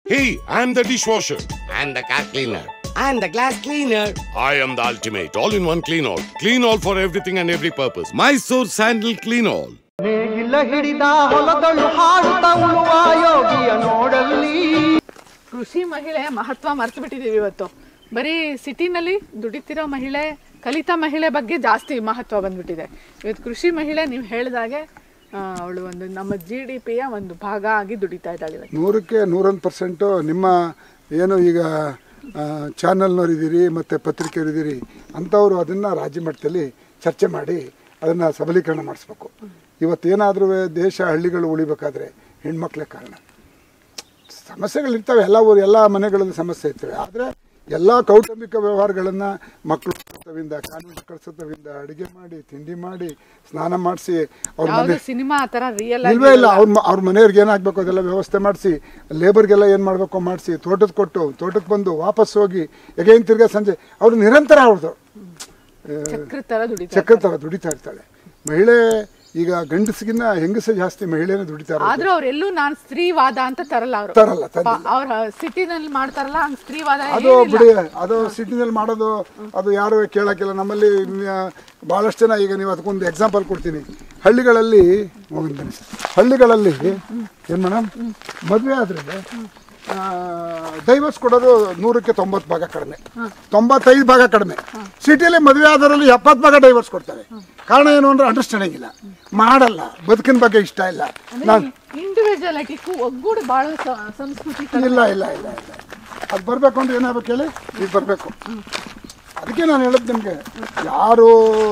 Hey, I'm the dishwasher. And the car cleaner. And the glass cleaner. I am the ultimate all-in-one clean all. Clean all for everything and every purpose. Mysore Sandal Clean All. ನೇಗಿಲ ಹಿಡಿದ ಹೊಲದಳು ಹಾಡುತ್ತ ಉಳುವ ಯೋಗಿಯ ನೋಡಲ್ಲಿ ಕೃಷಿ ಮಹಿಳೆ ಮಹತ್ವ ಮರ್ತು ಬಿಟ್ಟಿದ್ದೀವಿ ಇವತ್ತು ಬರೀ ಸಿಟಿನಲ್ಲಿ ದುಡಿತಿರೋ ಮಹಿಳೆ ಕಲಿತ ಮಹಿಳೆ ಬಗ್ಗೆ ಜಾಸ್ತಿ ಮಹತ್ವ ಬಂದ್ಬಿಟ್ಟಿದೆ ಇವತ್ತು ಕೃಷಿ ಮಹಿಳೆ ನೀವು ಹೇಳಿದಾಗೆ ಅವಳು ಒಂದು ನಮ್ಮ ಜಿ ಡಿ ಪಿಯ ಒಂದು ಭಾಗ ಆಗಿ ದುಡಿತಾ ಇದ್ದಾಳೆ ಇವತ್ತು ನೂರಕ್ಕೆ ನೂರೊಂದು ಪರ್ಸೆಂಟು ನಿಮ್ಮ ಏನು ಈಗ ಚಾನಲ್ನವ್ರು ಇದ್ದೀರಿ ಮತ್ತು ಪತ್ರಿಕೆಯವರು ಇದ್ದೀರಿ ಅಂಥವ್ರು ಅದನ್ನು ರಾಜ್ಯ ಮಟ್ಟದಲ್ಲಿ ಚರ್ಚೆ ಮಾಡಿ ಅದನ್ನು ಸಬಲೀಕರಣ ಮಾಡಿಸ್ಬೇಕು ಇವತ್ತೇನಾದರೂ ದೇಶ ಹಳ್ಳಿಗಳು ಉಳಿಬೇಕಾದ್ರೆ ಹೆಣ್ಮಕ್ಳೇ ಕಾರಣ ಸಮಸ್ಯೆಗಳಿರ್ತವೆ ಎಲ್ಲ ಊರು ಎಲ್ಲ ಮನೆಗಳಲ್ಲಿ ಸಮಸ್ಯೆ ಇರ್ತವೆ ಆದರೆ ಎಲ್ಲ ಕೌಟುಂಬಿಕ ವ್ಯವಹಾರಗಳನ್ನು ಮಕ್ಕಳು ಕಳಿಸೋದ್ರಿಂದ ಕಾನ್ವೆಂಟ್ ಕಳಿಸೋದ್ರಿಂದ ಅಡುಗೆ ಮಾಡಿ ತಿಂಡಿ ಮಾಡಿ ಸ್ನಾನ ಮಾಡಿಸಿ ಅವ್ರ ಮನೆ ಯಾವುದು ಸಿನಿಮಾ ಆ ಥರ ರಿಯಲ್ ಇಲ್ವೇ ಇಲ್ಲ ಅವ್ರ ಮ- ಅವ್ರ ಮನೆಯವ್ರಿಗೆ ಏನಾಗಬೇಕು ಅದೆಲ್ಲ ವ್ಯವಸ್ಥೆ ಮಾಡಿಸಿ ಲೇಬರ್ಗೆಲ್ಲ ಏನು ಮಾಡಬೇಕು ಮಾಡಿಸಿ ತೋಟದ ಕೊಟ್ಟು ತೋಟಕ್ಕೆ ಬಂದು ವಾಪಸ್ ಹೋಗಿ ಎಗೇನ್ ತಿರ್ಗಾ ಸಂಜೆ ಅವ್ರು ನಿರಂತರ ಅವ್ರದ್ದು ಚಕ್ರ ತರ ದುಡಿತಾ ಚಕ್ರ ಥರ ದುಡಿತಾ ಇರ್ತಾಳೆ ಮಹಿಳೆ ಈಗ ಗಂಡಸಿಗಿನ್ನ ಹೆಂಗಸ ಜಾಸ್ತಿ ಮಹಿಳೆನೇ ದುಡಿತಾ ಇರೋದು ಆದ್ರೂ ಅವ್ರೆಲ್ಲೂ ನಾನು ಸ್ತ್ರೀವಾದ ಅಂತ ತರಲ್ಲ ಅವರು ತರಲ್ಲ ತಂದಿಲ್ಲ. ಅವ್ರ ಸಿಟಿನಲ್ಲಿ ಮಾಡ್ತಾರಲ್ಲ ಹಂಗ್ ಸ್ತ್ರೀವಾದ ಅದು ಬಿಡಿ ಅದು ಸಿಟಿನಲ್ಲಿ ಮಾಡೋದು ಅದು ಯಾರು ಕೇಳಕ್ಕಿಲ್ಲ ನಮ್ಮಲ್ಲಿ ನ್ಯ- ಬಹಳಷ್ಟು ಜನ ಈಗ ನೀವು ಅದಕ್ಕೊಂದು ಎಕ್ಸಾಂಪಲ್ ಕೊಡ್ತೀನಿ ಹಳ್ಳಿಗಳಲ್ಲಿ ಹೋಗಿ ಬನ್ನಿ ಸರ್. ಹಳ್ಳಿಗಳಲ್ಲಿ ಏನು ಮೇಡಮ್ ಮದುವೆ ಆದರೆ ಡೈವರ್ಸ್ ಕೊಡೋದು ನೂರಕ್ಕೆ ತೊಂಬತ್ತು ಭಾಗ ಕಡಿಮೆ ತೊಂಬತ್ತೈದು ಭಾಗ ಕಡಿಮೆ ಸಿಟಿಯಲ್ಲಿ ಮದುವೆ ಆದರಲ್ಲಿ ಎಪ್ಪತ್ತು ಭಾಗ ಡೈವರ್ಸ್ ಕೊಡ್ತಾರೆ ಕಾರಣ ಏನು ಅಂದ್ರೆ ಅಂಡರ್ಸ್ಟ್ಯಾಂಡಿಂಗ್ ಇಲ್ಲ ಮಾಡಲ್ಲ ಬದುಕಿನ ಬಗ್ಗೆ ಇಷ್ಟ ಇಲ್ಲ ನಾನು ಇಂಡಿವಿಜುವಾಲಿಟಿ ಒಗ್ಗೂಡು ಬಹಳ ಸ- ಸಂಸ್ಕೃತಿ ತರ. ಇಲ್ಲ ಇಲ್ಲ ಇಲ್ಲ ಇಲ್ಲ ಅದು ಬರಬೇಕು ಅಂದ್ರೆ ಏನಾಗಬೇಕು ಹೇಳಿ ಈಗ ಬರಬೇಕು ಅದಕ್ಕೆ ನಾನು ಹೇಳಿದ್ ನಿಮಗೆ ಯಾರು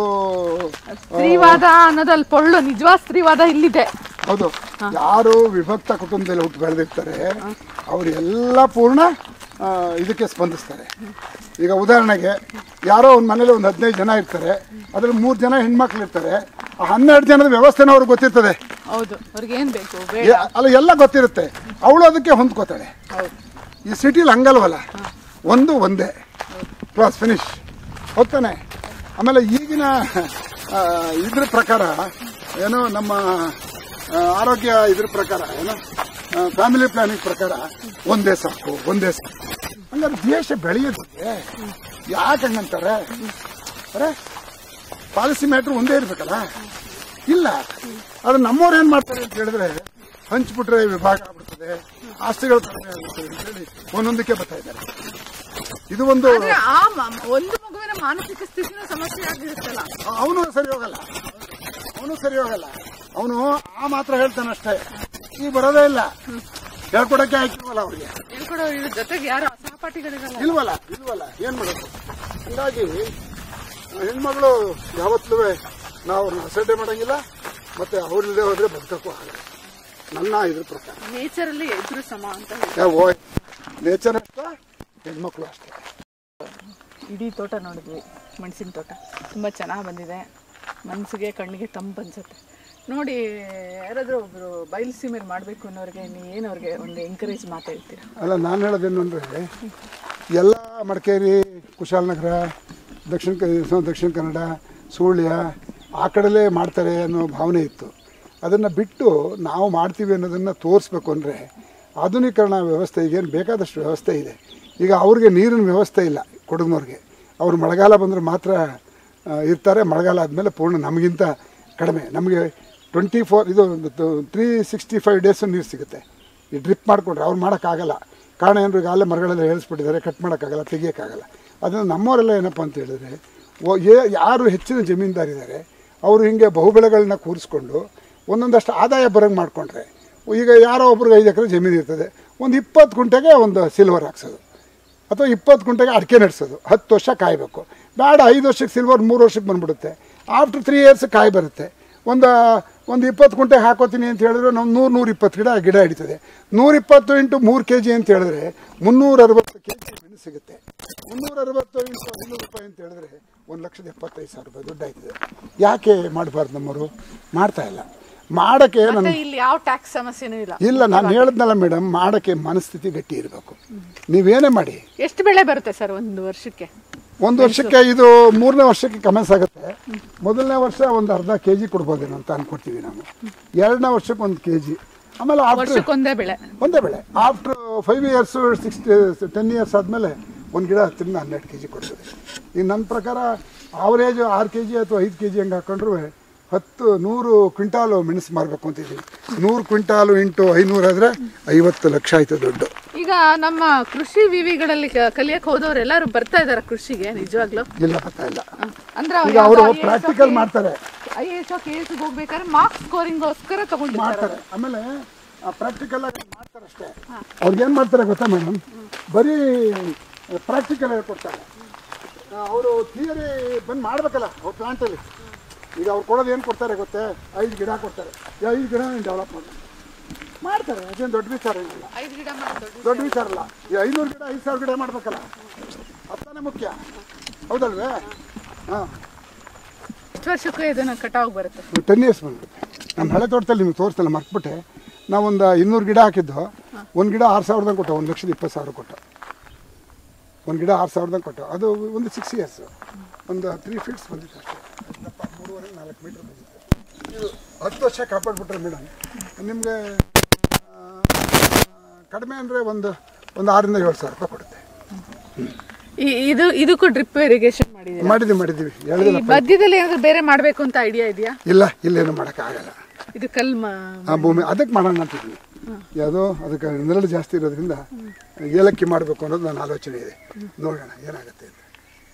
ಸ್ತ್ರೀವಾದ ಅನ್ನೋದಲ್ಲಿ ಪೊಳ್ಳು ನಿಜವಾದ ಸ್ತ್ರೀವಾದ ಇಲ್ಲಿದೆ ಹೌದು ಯಾರು ವಿಭಕ್ತ ಕುಟುಂಬದಲ್ಲಿ ಹುಟ್ಟು ಬೆಳೆದಿರ್ತಾರೆ ಅವರೆಲ್ಲ ಪೂರ್ಣ ಆ, ಇದಕ್ಕೆ ಸ್ಪಂದಿಸ್ತಾರೆ ಈಗ ಉದಾಹರಣೆಗೆ ಯಾರೋ ಒಂದು ಮನೇಲಿ ಒಂದು ಹದಿನೈದು ಜನ ಇರ್ತಾರೆ ಅದ್ರಲ್ಲಿ ಮೂರು ಜನ ಹೆಣ್ಮಕ್ಳು ಇರ್ತಾರೆ ಆ ಹನ್ನೆರಡು ಜನದ ವ್ಯವಸ್ಥೆನೂ ಅವ್ರಿಗೆ ಗೊತ್ತಿರ್ತದೆ ಹೌದು ಅವ್ರಿಗೆ ಏನ್ ಬೇಕು ಬೇಡ ಏ- ಅಲ್ಲ ಎಲ್ಲ ಗೊತ್ತಿರುತ್ತೆ ಅವಳು ಅದಕ್ಕೆ ಹೊಂದ್ಕೋತಾಳೆ ಈ ಸಿಟಿಲಿ ಹಂಗಲ್ವಲ್ಲ ಒಂದು ಒಂದೇ ಕ್ಲಾಸ್ ಫಿನಿಶ್ ಹೋಗ್ತಾನೆ ಆಮೇಲೆ ಈಗಿನ ಆ, ಇದ್ರ ಪ್ರಕಾರ ಏನು ನಮ್ಮ ಆ, ಆರೋಗ್ಯ ಇದ್ರ ಪ್ರಕಾರ ಏನು ಫ್ಯಾಮಿಲಿ ಪ್ಲಾನಿಂಗ್ ಪ್ರಕಾರ ಒಂದೇ ಸಾಕು ಒಂದೇ ಸಾಕು ಹಂಗಾರೆ ದೇಶ ಬೆಳೆಯೋದಕ್ಕೆ ಯಾಕೆ ಹಂಗಂತಾರೆ ಅರೆ ಪಾಲಿಸಿ ಮ್ಯಾಟ್ರ್ ಒಂದೇ ಇರ್ಬೇಕಲ್ಲ ಇಲ್ಲ ಅದು ನಮ್ಮವ್ರು ಏನ್ ಮಾಡ್ತಾರೆ ಅಂತ ಹೇಳಿದ್ರೆ ಹಂಚ್ಬಿಟ್ರೆ ವಿಭಾಗ ಆಗ್ಬಿಡ್ತದೆ ಆಸ್ತಿಗಳು ಕಡಿಮೆ ಆಗುತ್ತೆ ಅಂತೇಳಿ ಒಂದೊಂದಕ್ಕೆ ಬರ್ತಾ ಇದ್ದಾರೆ ಇದು ಒಂದು ಆದ್ರೆ ಆ ಮ- ಒಂದು ಮಗುವಿನ ಮಾನಸಿಕ ಸ್ಥಿತಿನ ಸಮಸ್ಯೆ ಆಗಿರುತ್ತಲ್ಲ ಅವನು ಸರಿ ಹೋಗಲ್ಲ ಅವನು ಸರಿ ಹೋಗಲ್ಲ ಅವನು ಆ ಮಾತ್ರ ಹೇಳ್ತಾನೆ ಅಷ್ಟೇ ಈ ಬರೋದೇ ಇಲ್ಲ ಹೇಳ್ಕೊಡಕ್ಕೆ ಆಯ್ತಿಲ್ವಲ್ಲ ಅವ್ರಿಗೆ ಹೇಳ್ಕೊಡೋ ಇವ್ರ ಜೊತೆಗೆ ಯಾರು ಸಹಪಾಠಿಗಳಿರಲ್ಲ ಇಲ್ವಲ್ಲ ಇಲ್ವಲ್ಲ ಏನ್ ಮಾಡೋದು ಹಂಗಾಗಿ ಆ, ಹೆಣ್ಮಗಳು ಯಾವತ್ತೂ ನಾವು ಅವ್ರನ್ನ ಅಸಡ್ಡೆ ಮಾಡಂಗಿಲ್ಲ ಮತ್ತೆ ಅವ್ರಿಲ್ಲದೆ ಹೋದ್ರೆ ಬದುಕಕ್ಕೂ ಆಗಲ್ಲ ನನ್ನ ಇದ್ರ ಪ್ರಕಾರ ನೇಚರ್ ಅಲ್ಲಿ ಎದುರು ಸಮ ಅಂತ ಹೇಳಿ ಯಾವ ನೇಚರ್ ಅಷ್ಟೇ ಹೆಣ್ಮಕ್ಳು ಅಷ್ಟೇ ಇಡೀ ತೋಟ ನೋಡಿದ್ವಿ ಮೆಣಸಿನ ತೋಟ ತುಂಬ ಚೆನ್ನಾಗಿ ಬಂದಿದೆ ಮನಸ್ಸಿಗೆ ಕಣ್ಣಿಗೆ ತಂಪು ಅನ್ಸುತ್ತೆ ನೋಡಿ ಯಾರಾದರೂ ಒಬ್ಬರು ಬಯಲು ಸೀಮೆಯಲ್ಲಿ ಮಾಡಬೇಕು ಅನ್ನೋರಿಗೆ ನೀವು ಏನು ಅವ್ರಿಗೆ ಒಂದು ಎಂಕರೇಜ್ ಮಾತು ಹೇಳ್ತೀರಾ ಅಲ್ಲ ನಾನು ಹೇಳೋದೇನು ಅಂದರೆ ಎಲ್ಲ ಮಡಿಕೇರಿ ಕುಶಾಲನಗರ ದಕ್ಷಿಣ ಕ- ದಕ್ಷಿಣ ಕನ್ನಡ ಸುಳ್ಯ ಆ ಕಡೆಲೇ ಮಾಡ್ತಾರೆ ಅನ್ನೋ ಭಾವನೆ ಇತ್ತು ಅದನ್ನು ಬಿಟ್ಟು ನಾವು ಮಾಡ್ತೀವಿ ಅನ್ನೋದನ್ನು ತೋರಿಸ್ಬೇಕು ಅಂದರೆ ಆಧುನೀಕರಣ ವ್ಯವಸ್ಥೆ ಈಗೇನು ಬೇಕಾದಷ್ಟು ವ್ಯವಸ್ಥೆ ಇದೆ ಈಗ ಅವ್ರಿಗೆ ನೀರಿನ ವ್ಯವಸ್ಥೆ ಇಲ್ಲ ಕೊಡಗಿನವ್ರಿಗೆ ಅವ್ರು ಮಳೆಗಾಲ ಬಂದರೆ ಮಾತ್ರ ಆ, ಇರ್ತಾರೆ ಮಳೆಗಾಲ ಆದಮೇಲೆ ಪೂರ್ಣ ನಮಗಿಂತ ಕಡಿಮೆ ನಮಗೆ ಟ್ವೆಂಟಿ ಫೋರ್ ಇದು ತ್ರೀ ಸಿಕ್ಸ್ಟಿ ಫೈವ್ ಡೇಸು ನೀರು ಸಿಗುತ್ತೆ ಈ ಡ್ರಿಪ್ ಮಾಡಿಕೊಂಡ್ರೆ ಅವ್ರು ಮಾಡೋಕ್ಕಾಗಲ್ಲ ಕಾರಣ ಏನು ಈಗ ಅಲ್ಲೇ ಮರಗಳೆಲ್ಲ ಹೇಳಿಸ್ಬಿಟ್ಟಿದ್ದಾರೆ ಕಟ್ ಮಾಡೋಕ್ಕಾಗಲ್ಲ ತೆಗಿಯೋಕ್ಕಾಗಲ್ಲ ಅದನ್ನು ನಮ್ಮವರೆಲ್ಲ ಏನಪ್ಪ ಅಂತ ಹೇಳಿದ್ರೆ ಓ ಏ ಯಾರು ಹೆಚ್ಚಿನ ಜಮೀನ್ದಾರಿದ್ದಾರೆ ಅವರು ಹಿಂಗೆ ಬಹುಬೆಳೆಗಳನ್ನ ಕೂರಿಸ್ಕೊಂಡು ಒಂದೊಂದಷ್ಟು ಆದಾಯ ಬರೋಂಗೆ ಮಾಡಿಕೊಂಡ್ರೆ ಈಗ ಯಾರೋ ಒಬ್ರಿಗೆ ಐದು ಎಕರೆ ಜಮೀನು ಇರ್ತದೆ ಒಂದು ಇಪ್ಪತ್ತು ಗುಂಟೆಗೆ ಒಂದು ಸಿಲ್ವರ್ ಹಾಕ್ಸೋದು ಅಥವಾ ಇಪ್ಪತ್ತು ಗುಂಟೆಗೆ ಅಡಿಕೆ ನಡೆಸೋದು ಹತ್ತು ವರ್ಷ ಕಾಯಬೇಕು ಬೇಡ ಐದು ವರ್ಷಕ್ಕೆ ಸಿಲ್ವರ್ ಮೂರು ವರ್ಷಕ್ಕೆ ಬಂದ್ಬಿಡುತ್ತೆ ಆಫ್ಟರ್ ತ್ರೀ ಇಯರ್ಸ್ ಕಾಯಿ ಬರುತ್ತೆ ಒಂದು ಒಂದು ಇಪ್ಪತ್ತು ಗುಂಟೆ ಹಾಕೋತೀನಿ ಅಂತ ಹೇಳಿದ್ರೆ ನಾವು ನೂರು ನೂರ ಇಪ್ಪತ್ತು ಗಿಡ ಗಿಡ ಹಿಡಿತದೆ ನೂರಿಪ್ಪತ್ತು ಇಂಟು ಮೂರು ಕೆ ಜಿ ಅಂತ ಹೇಳಿದ್ರೆ ಮುನ್ನೂರ ಅರವತ್ತು ಕೆ ಜಿ ಮೆಣಸು ಸಿಗುತ್ತೆ ಮುನ್ನೂರ ಅರವತ್ತು ಇಂಟು ಐನೂರು ರೂಪಾಯಿ ಅಂತ ಹೇಳಿದ್ರೆ ಒಂದು ಲಕ್ಷದ ಎಪ್ಪತ್ತೈದು ಸಾವಿರ ರೂಪಾಯಿ ದುಡ್ಡು ಆಯ್ತದೆ ಯಾಕೆ ಮಾಡಬಾರ್ದು ನಮ್ಮವರು ಮಾಡ್ತಾ ಇಲ್ಲ ಮಾಡೋಕ್ಕೆ ನನ್ನ ಮತ್ತೆ ಇಲ್ಲಿ ಯಾವ ಟ್ಯಾಕ್ಸ್ ಸಮಸ್ಯೆನೂ ಇಲ್ಲ ಇಲ್ಲ ನಾನು ಹೇಳಿದ್ನಲ್ಲ ಮೇಡಮ್ ಮಾಡೋಕ್ಕೆ ಮನಸ್ಥಿತಿ ಗಟ್ಟಿ ಇರಬೇಕು ನೀವೇನೇ ಮಾಡಿ ಎಷ್ಟು ಬೆಳೆ ಬರುತ್ತೆ ಸರ್ ಒಂದು ವರ್ಷಕ್ಕೆ ಒಂದು ವರ್ಷಕ್ಕೆ ಇದು ಮೂರನೇ ವರ್ಷಕ್ಕೆ ಕಮೆನ್ಸ್ ಆಗುತ್ತೆ ಮೊದಲನೇ ವರ್ಷ ಒಂದು ಅರ್ಧ ಕೆ ಜಿ ಕೊಡ್ಬೋದೇನೋ ಅಂತ ಅನ್ಕೊಡ್ತೀವಿ ನಾವು ಎರಡನೇ ವರ್ಷಕ್ಕೆ ಒಂದು ಕೆ ಜಿ ಆಮೇಲೆ ಆಫ್ಟರ್ ವರ್ಷಕ್ಕೊಂದೇ ಬೆಳೆ ಒಂದೇ ಬೆಳೆ after five years six ten years ಆದಮೇಲೆ ಒಂದು ಗಿಡ ಹತ್ತರಿಂದ ಹನ್ನೆರಡು ಕೆ ಜಿ ಕೊಡ್ತದೆ ಈಗ ನನ್ನ ಪ್ರಕಾರ ಆವರೇಜ್ ಆರು ಕೆ ಜಿ ಅಥವಾ ಐದು ಕೆ ಜಿ ಹಂಗೆ ಹಾಕೊಂಡ್ರು ಹತ್ತು ನೂರು ಕ್ವಿಂಟಾಲು ಮೆಣಸು ಮಾರಬೇಕು ಅಂತಿದ್ದೀವಿ ನೂರು ಕ್ವಿಂಟಾಲು ಇಂಟು ಐನೂರು ಆದರೆ ಐವತ್ತು ಲಕ್ಷ ಆಯಿತು ದುಡ್ಡು ಈಗ ನಮ್ಮ ಕೃಷಿ ವಿವಿಗಳಲ್ಲಿ ಕ- ಕಲಿಯಕ್ ಹೋದವ್ರು ಎಲ್ಲರೂ ಬರ್ತಾ ಇದಾರೆ ಕೃಷಿಗೆ ನಿಜವಾಗ್ಲೂ ಇಲ್ಲ ಬರ್ತಾ ಇಲ್ಲ ಹ. ಅಂದ್ರೆ ಈಗ ಅವರು ಪ್ರಾಕ್ಟಿಕಲ್ ಮಾಡ್ತಾರೆ ಐ ಎಸ್ ಕೆ ಎಸ್ ಹೋಗ್ಬೇಕಾದ್ರೆ ಮಾರ್ಕ್ಸ್ ಸ್ಕೋರಿಂಗೋಸ್ಕರ ತಗೊಂಡಿರ್ತಾರೆ ಮಾಡ್ತಾರೆ ಆಮೇಲೆ ಪ್ರಾಕ್ಟಿಕಲ್ ಆಗಿ ಮಾಡ್ತಾರೆ ಅಷ್ಟೇ ಅವ್ರಿಗೆ ಏನು ಮಾಡ್ತಾರೆ ಗೊತ್ತಾ ಮೇಡಮ್ ಬರೀ ಪ್ರಾಕ್ಟಿಕಲ್ ಹೇಳ್ಕೊಡ್ತಾರೆ ಅವರು ಥಿಯರಿ ಬಂದು ಮಾಡ್ಬೇಕಲ್ಲ ಅವ್ರ ಪ್ಲಾಂಟಲ್ಲಿ ಈಗ ಅವ್ರು ಕೊಡೋದು ಏನು ಕೊಡ್ತಾರೆ ಗೊತ್ತೇ ಐದು ಗಿಡ ಕೊಡ್ತಾರೆ ಈ ಐದು ಗಿಡ ಡೆವಲಪ್ ಮಾಡ್ತಾರೆ ಮಾಡ್ತಾರೆ ಅದೇನು ದೊಡ್ಡ ವಿಚಾರ ಏನಿಲ್ಲ ಐದು ಗಿಡ ಮಾಡಿ ದೊಡ್ಡ ದೊಡ್ಡ ವಿಚಾರ ಅಲ್ಲ ಈ ಐನೂರು ಗಿಡ ಐದು ಸಾವಿರ ಗಿಡ ಮಾಡ್ಬೇಕಲ್ಲ ಅತ್ತಾನೆ ಮುಖ್ಯ ಹೌದಲ್ವೇ ಹಾಂ ಎಷ್ಟು ವರ್ಷಕ್ಕೆ ಇದನ್ನ ಕಟಾವ್ ಬರುತ್ತೆ ಟೆನ್ ಇಯರ್ಸ್ ಬಂದ್ಬಿಡುತ್ತೆ ನಮ್ಮ ಹಳೆ ತೋಟದಲ್ಲಿ ನಿಮ್ಗೆ ತೋರಿಸ್ತಲ್ಲ ಮರ್ತ್ಬಿಟ್ಟೆ ನಾವೊಂದು ಇನ್ನೂರು ಗಿಡ ಹಾಕಿದ್ದು ಒಂದು ಗಿಡ ಆರು ಸಾವಿರದಂಗೆ ಕೊಟ್ಟು ಒಂದು ಲಕ್ಷದ ಇಪ್ಪತ್ತು ಸಾವಿರ ಕೊಟ್ಟು ಒಂದು ಗಿಡ ಆರು ಸಾವಿರದಂಗೆ ಕೊಟ್ಟು ಅದು ಒಂದು ಸಿಕ್ಸ್ ಇಯರ್ಸ್ ಒಂದು ತ್ರೀ ಫೀಟ್ಸ್ ಬಂದಿತ್ತು ಅಷ್ಟೇ ದಪ್ಪ ಮೂರುವರೆ ನಾಲ್ಕು ಮೀಟ್ರ್ ಬಂದಿತ್ತು ಇದು ಹತ್ತು ವರ್ಷ ಕಾಪಾಡ್ಬಿಟ್ರೆ ಮೇಡಮ್ ನಿಮಗೆ ಕಡಿಮೆ ಅಂದರೆ ಒಂದು ಒಂದು ಆರರಿಂದ ಏಳು ಸಾವಿರ ರೂಪಾಯಿ ಕೊಡುತ್ತೆ ಈ- ಇದು ಇದಕ್ಕೂ ಡ್ರಿಪ್ ಇರಿಗೇಷನ್ ಮಾಡಿದ್ದೀರಾ ಮಾಡಿದ್ದೀವಿ ಮಾಡಿದ್ದೀವಿ ಈ ಹೇಳಿದಿಲ್ಲ ಮಧ್ಯದಲ್ಲಿ ಏನಾದ್ರು ಬೇರೆ ಮಾಡ್ಬೇಕು ಅಂತ ಐಡಿಯಾ ಇದೆಯಾ ಇಲ್ಲ ಇಲ್ಲೇನು ಮಾಡೋಕ್ಕಾಗಲ್ಲ ಇದು ಕಲ್ ಮ- ಆ ಭೂಮಿ ಅದಕ್ಕೆ ಮಾಡೋಣ ಅಂತಿದ್ದೀನಿ ಯಾವುದೋ ಅದಕ್ಕೆ ನೆರಳು ಜಾಸ್ತಿ ಇರೋದ್ರಿಂದ ಏಲಕ್ಕಿ ಮಾಡಬೇಕು ಅನ್ನೋದು ನನ್ನ ಆಲೋಚನೆ ಇದೆ ನೋಡೋಣ ಏನಾಗುತ್ತೆ ಅಂತ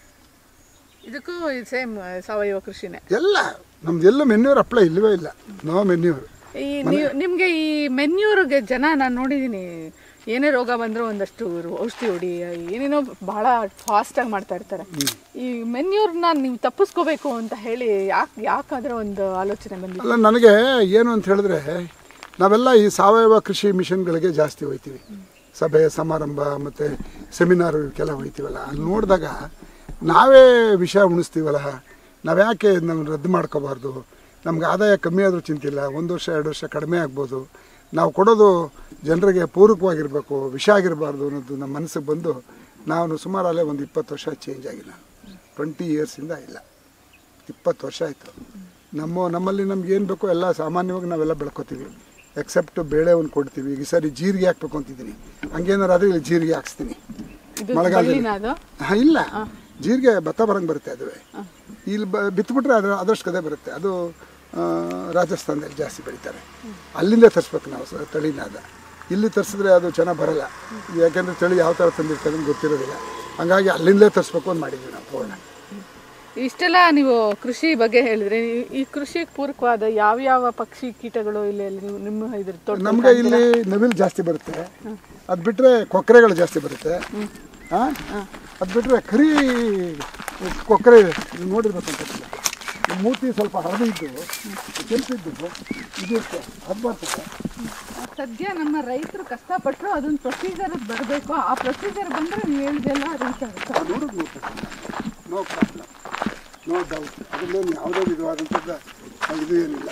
ಇದಕ್ಕೂ ಸೇಮ್ ಸಾವಯವ ಕೃಷಿನೇ ಎಲ್ಲ ನಮ್ದು ಎಲ್ಲೂ ಮೆನ್ಯೂರ್ ಅಪ್ಲೈ ಇಲ್ಲವೇ ಇಲ್ಲ ನೋ ಮೆನ್ಯೂರ್ ಈ ನೀವು ನಿಮ್ಗೆ ಈ ಮೆನ್ಯೂರ್ಗೆ ಜನ ನಾನು ನೋಡಿದೀನಿ ಏನೇ ರೋಗ ಬಂದರೂ ಒಂದಷ್ಟು ಔಷಧಿ ಹೊಡಿ ಏನೇನೋ ಬಹಳ ಫಾಸ್ಟ್ ಆಗಿ ಮಾಡ್ತಾ ಇರ್ತಾರೆ ಈ ಮೆನ್ಯೂರ್ನ ನೀವು ತಪ್ಪಿಸ್ಕೋಬೇಕು ಅಂತ ಹೇಳಿ ಯಾಕೆ ಯಾಕಾದ್ರೆ ಒಂದು ಆಲೋಚನೆ ಬಂದಿದೆ ಅಲ್ಲ ನನಗೆ ಏನು ಅಂತ ಹೇಳಿದ್ರೆ ನಾವೆಲ್ಲ ಈ ಸಾವಯವ ಕೃಷಿ ಮಿಷನ್ಗಳಿಗೆ ಜಾಸ್ತಿ ಹೋಯ್ತೀವಿ ಸಭೆ ಸಮಾರಂಭ ಮತ್ತು ಸೆಮಿನಾರು ಇವಕ್ಕೆಲ್ಲ ಹೋಯ್ತೀವಲ್ಲ ಅಲ್ಲಿ ನೋಡಿದಾಗ ನಾವೇ ವಿಷ ಉಣಿಸ್ತೀವಲ್ಲ ನಾವ್ಯಾಕೆ ಇದನ್ನ ರದ್ದು ಮಾಡ್ಕೋಬಾರ್ದು ನಮ್ಗೆ ಆದಾಯ ಕಮ್ಮಿ ಆದರೂ ಚಿಂತಿಲ್ಲ ಒಂದು ವರ್ಷ ಎರಡು ವರ್ಷ ಕಡಿಮೆ ಆಗ್ಬೋದು ನಾವು ಕೊಡೋದು ಜನರಿಗೆ ಪೂರಕವಾಗಿರಬೇಕು ವಿಷ ಆಗಿರಬಾರ್ದು ಅನ್ನೋದು ನಮ್ಮ ಮನಸ್ಸಿಗೆ ಬಂದು ನಾನು ಸುಮಾರು ಅಲ್ಲೇ ಒಂದು ಇಪ್ಪತ್ತು ವರ್ಷ ಚೇಂಜ್ ಆಗಿಲ್ಲ ಟ್ವೆಂಟಿ ಇಯರ್ಸಿಂದ ಇಲ್ಲ ಇಪ್ಪತ್ತು ವರ್ಷ ಆಯಿತು ನಮ್ಮ ನಮ್ಮಲ್ಲಿ ನಮ್ಗೆ ಏನು ಬೇಕೋ ಎಲ್ಲ ಸಾಮಾನ್ಯವಾಗಿ ನಾವೆಲ್ಲ ಬೆಳ್ಕೊತೀವಿ ಎಕ್ಸೆಪ್ಟ್ ಬೇಳೆ ಒಂದು ಕೊಡ್ತೀವಿ ಈಗ ಈ ಸರಿ ಜೀರಿಗೆ ಹಾಕ್ಬೇಕು ಅಂತಿದ್ದೀನಿ ಹಂಗೇನಾರು ಆದರೆ ಇಲ್ಲಿ ಜೀರಿಗೆ ಹಾಕ್ಸ್ತೀನಿ ಇದು ಮಳೆಗಾಲದಲ್ಲಿ ಬಳ್ಳಿನ ಅದು ಹಾಂ ಇಲ್ಲ ಜೀರಿಗೆ ಭತ್ತ ಬರಂಗೆ ಬರುತ್ತೆ ಅದುವೇ ಇಲ್ಲಿ ಬ ಬಿತ್ಬಿಟ್ರೆ ಅದು ಅದಷ್ಟು ಕದೆ ಬರುತ್ತೆ ಅದು ಆ, ರಾಜಸ್ಥಾನದಲ್ಲಿ ಜಾಸ್ತಿ ಬೆಳೀತಾರೆ ಅಲ್ಲಿಂದ ತರಿಸ್ಬೇಕು ನಾವು ಸ- ತಳಿನ ಅದ ಇಲ್ಲಿ ತರಿಸಿದ್ರೆ ಅದು ಚೆನ್ನಾಗಿ ಬರಲ್ಲ ಯಾಕೆಂದರೆ ತಳಿ ಯಾವ ಥರ ತಂದಿರ್ತಾರೆ ಅಂತ ಗೊತ್ತಿರೋದಿಲ್ಲ ಹಂಗಾಗಿ ಅಲ್ಲಿಂದಲೇ ತರಿಸ್ಬೇಕು ಅಂತ ಮಾಡಿದ್ವಿ ನಾವು ಪೂರ್ಣ ಇಷ್ಟೆಲ್ಲ ನೀವು ಕೃಷಿ ಬಗ್ಗೆ ಹೇಳಿದ್ರೆ ಈ- ಈ ಕೃಷಿಗೆ ಪೂರಕವಾದ ಯಾವ ಯಾವ ಪಕ್ಷಿ ಕೀಟಗಳು ಇಲ್ಲಿ ಇಲ್ಲಿ ನೀವು ನಿಮ್ಮ ಇದ್ರ ತೋಟ ನಮಗೆ ಇಲ್ಲಿ ನವಿಲು ಜಾಸ್ತಿ ಬರುತ್ತೆ ಅದು ಬಿಟ್ಟರೆ ಕೊಕ್ಕರೆಗಳು ಜಾಸ್ತಿ ಬರುತ್ತೆ ಹಾಂ ಅದು ಬಿಟ್ಟರೆ ಕರಿ ಕೊಕ್ಕರೆ ನೀವು ನೋಡಿರ್ಬೇಕು ಅಂತ ಮೂತಿ ಸ್ವಲ್ಪ ಹಳದಿದ್ದು ಕೆಂಪಿದ್ದು ಇದಿರುತ್ತೆ ಅದು ಬರ್ತದೆ ಸದ್ಯ ನಮ್ಮ ರೈತರು ಕಷ್ಟಪಟ್ಟರು ಅದೊಂದು ಪ್ರೊಸೀಜರ್ ಬರಬೇಕು ಆ ಪ್ರೊಸೀಜರ್ ಬಂದ್ರೆ ನೀವು ಹೇಳಿದೆಲ್ಲ ರೀಚ್ ಆಗುತ್ತೆ ಅದು ನೋಡೋದು ನೋಡ್ಬೇಕು ನೋ ಪ್ರಾಬ್ಲಮ್ ನೋ ಡೌಟ್ ಅದರಲ್ಲೇನು ಯಾವುದೇ ವಿಧವಾದಂಥದ್ದು ಇದು ಏನಿಲ್ಲ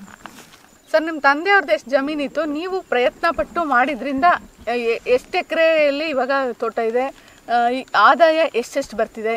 ಸರ್ ನಿಮ್ಮ ತಂದೆಯವ್ರದ್ದು ಎಷ್ಟು ಜಮೀನಿತ್ತು ನೀವು ಪ್ರಯತ್ನ ಪಟ್ಟು ಮಾಡಿದ್ರಿಂದ ಎಷ್ಟು ಎಕರೆಯಲ್ಲಿ ಇವಾಗ ತೋಟ ಇದೆ ಆ, ಈ ಆದಾಯ ಎಷ್ಟೆಷ್ಟು ಬರ್ತಿದೆ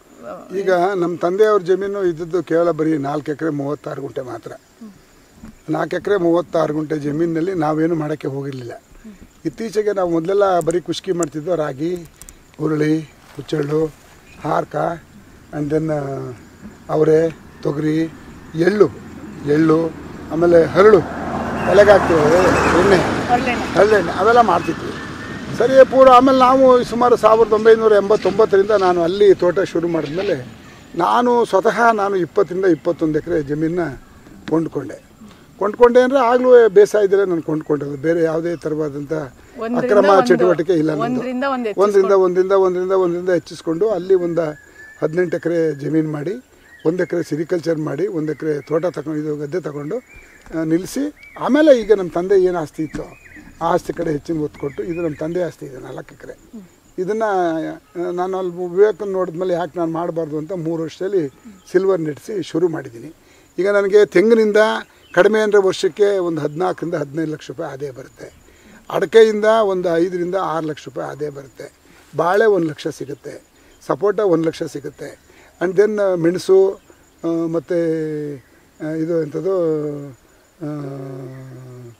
ಈಗ ನಮ್ಮ ತಂದೆಯವ್ರ ಜಮೀನು ಇದ್ದದ್ದು ಕೇವಲ ಬರೀ ನಾಲ್ಕು ಎಕರೆ ಮೂವತ್ತಾರು ಗುಂಟೆ ಮಾತ್ರ ನಾಲ್ಕು ಎಕರೆ ಮೂವತ್ತಾರು ಗುಂಟೆ ಜಮೀನಿನಲ್ಲಿ ನಾವೇನು ಮಾಡೋಕ್ಕೆ ಹೋಗಿರಲಿಲ್ಲ ಇತ್ತೀಚೆಗೆ ನಾವು ಮೊದಲೆಲ್ಲ ಬರೀ ಕುಷ್ಕಿ ಮಾಡ್ತಿದ್ದೋ ರಾಗಿ ಹುರುಳಿ ಹುಚ್ಚೆಳ್ಳು ಹಾರ್ಕ ಆ್ಯಂಡ್ ದೆನ್ ಅವರೆ ತೊಗರಿ ಎಳ್ಳು ಎಳ್ಳು ಆಮೇಲೆ ಹರಳು ತಲೆಗೆ ಹಾಕ್ತೀವಿ ಎಣ್ಣೆ ಹರಳೆಣ್ಣೆ ಅವೆಲ್ಲ ಮಾಡ್ತಿದ್ವಿ ಸರಿ ಪೂರ ಆಮೇಲೆ ನಾವು ಸುಮಾರು ಸಾವಿರದ ಒಂಬೈನೂರ ಎಂಬತ್ತೊಂಬತ್ತರಿಂದ ನಾನು ಅಲ್ಲಿ ತೋಟ ಶುರು ಮಾಡಿದ್ಮೇಲೆ ನಾನು ಸ್ವತಃ ನಾನು ಇಪ್ಪತ್ತರಿಂದ ಇಪ್ಪತ್ತೊಂದು ಎಕರೆ ಜಮೀನ ಕೊಂಡ್ಕೊಂಡೆ ಕೊಂಡ್ಕೊಂಡೆ ಅಂದರೆ ಆಗಲೂ ಬೇಸಾಯದಲ್ಲೇ ನಾನು ಕೊಂಡ್ಕೊಂಡಿರೋದು ಬೇರೆ ಯಾವುದೇ ಥರವಾದಂಥ ಒಂದ್ರಿಂದ ಅಕ್ರಮ ಒಂದು- ಚಟುವಟಿಕೆ ಇಲ್ಲ ನಂದು. ಒಂದ್ರಿಂದ ಒಂದು ಒಂದರಿಂದ ಒಂದರಿಂದ ಒಂದರಿಂದ ಒಂದರಿಂದ ಹೆಚ್ಚಿಸ್ಕೊಂಡು ಅಲ್ಲಿ ಒಂದು ಹದಿನೆಂಟು ಎಕರೆ ಜಮೀನು ಮಾಡಿ ಒಂದು ಎಕರೆ ಸಿರಿಕಲ್ಚರ್ ಮಾಡಿ ಒಂದು ಎಕರೆ ತೋಟ ತಗೊಂಡು ಇದು ಗದ್ದೆ ತಗೊಂಡು ಆ, ನಿಲ್ಲಿಸಿ ಆಮೇಲೆ ಈಗ ನಮ್ಮ ತಂದೆ ಏನು ಆಸ್ತಿ ಇತ್ತು ಆ ಆಸ್ತಿ ಕಡೆ ಹೆಚ್ಚಿನ ಒತ್ತು ಕೊಟ್ಟು ಇದು ನಮ್ಮ ತಂದೆ ಆಸ್ತಿ ಇದೆ ನಾಲ್ಕು ಎಕರೆ ಇದನ್ನು ನಾನು ಅಲ್ಲಿ ವಿವೇಕನ ನೋಡಿದ್ಮೇಲೆ ಯಾಕೆ ನಾನು ಮಾಡಬಾರ್ದು ಅಂತ ಮೂರು ವರ್ಷದಲ್ಲಿ ಸಿಲ್ವರ್ ನೆಟ್ಸಿ ಶುರು ಮಾಡಿದ್ದೀನಿ ಈಗ ನನಗೆ ತೆಂಗಿನಿಂದ ಕಡಿಮೆ ಅಂದರೆ ವರ್ಷಕ್ಕೆ ಒಂದು ಹದಿನಾಲ್ಕರಿಂದ ಹದಿನೈದು ಲಕ್ಷ ರೂಪಾಯಿ ಆದಾಯ ಬರುತ್ತೆ ಅಡಕೆಯಿಂದ ಒಂದು ಐದರಿಂದ ಆರು ಲಕ್ಷ ರೂಪಾಯಿ ಆದಾಯ ಬರುತ್ತೆ ಬಾಳೆ ಒಂದು ಲಕ್ಷ ಸಿಗುತ್ತೆ ಸಪೋಟ ಒಂದು ಲಕ್ಷ ಸಿಗುತ್ತೆ ಆ್ಯಂಡ್ ದೆನ್ ಮೆಣಸು ಮತ್ತು ಇದು ಎಂಥದ್ದು ಆ,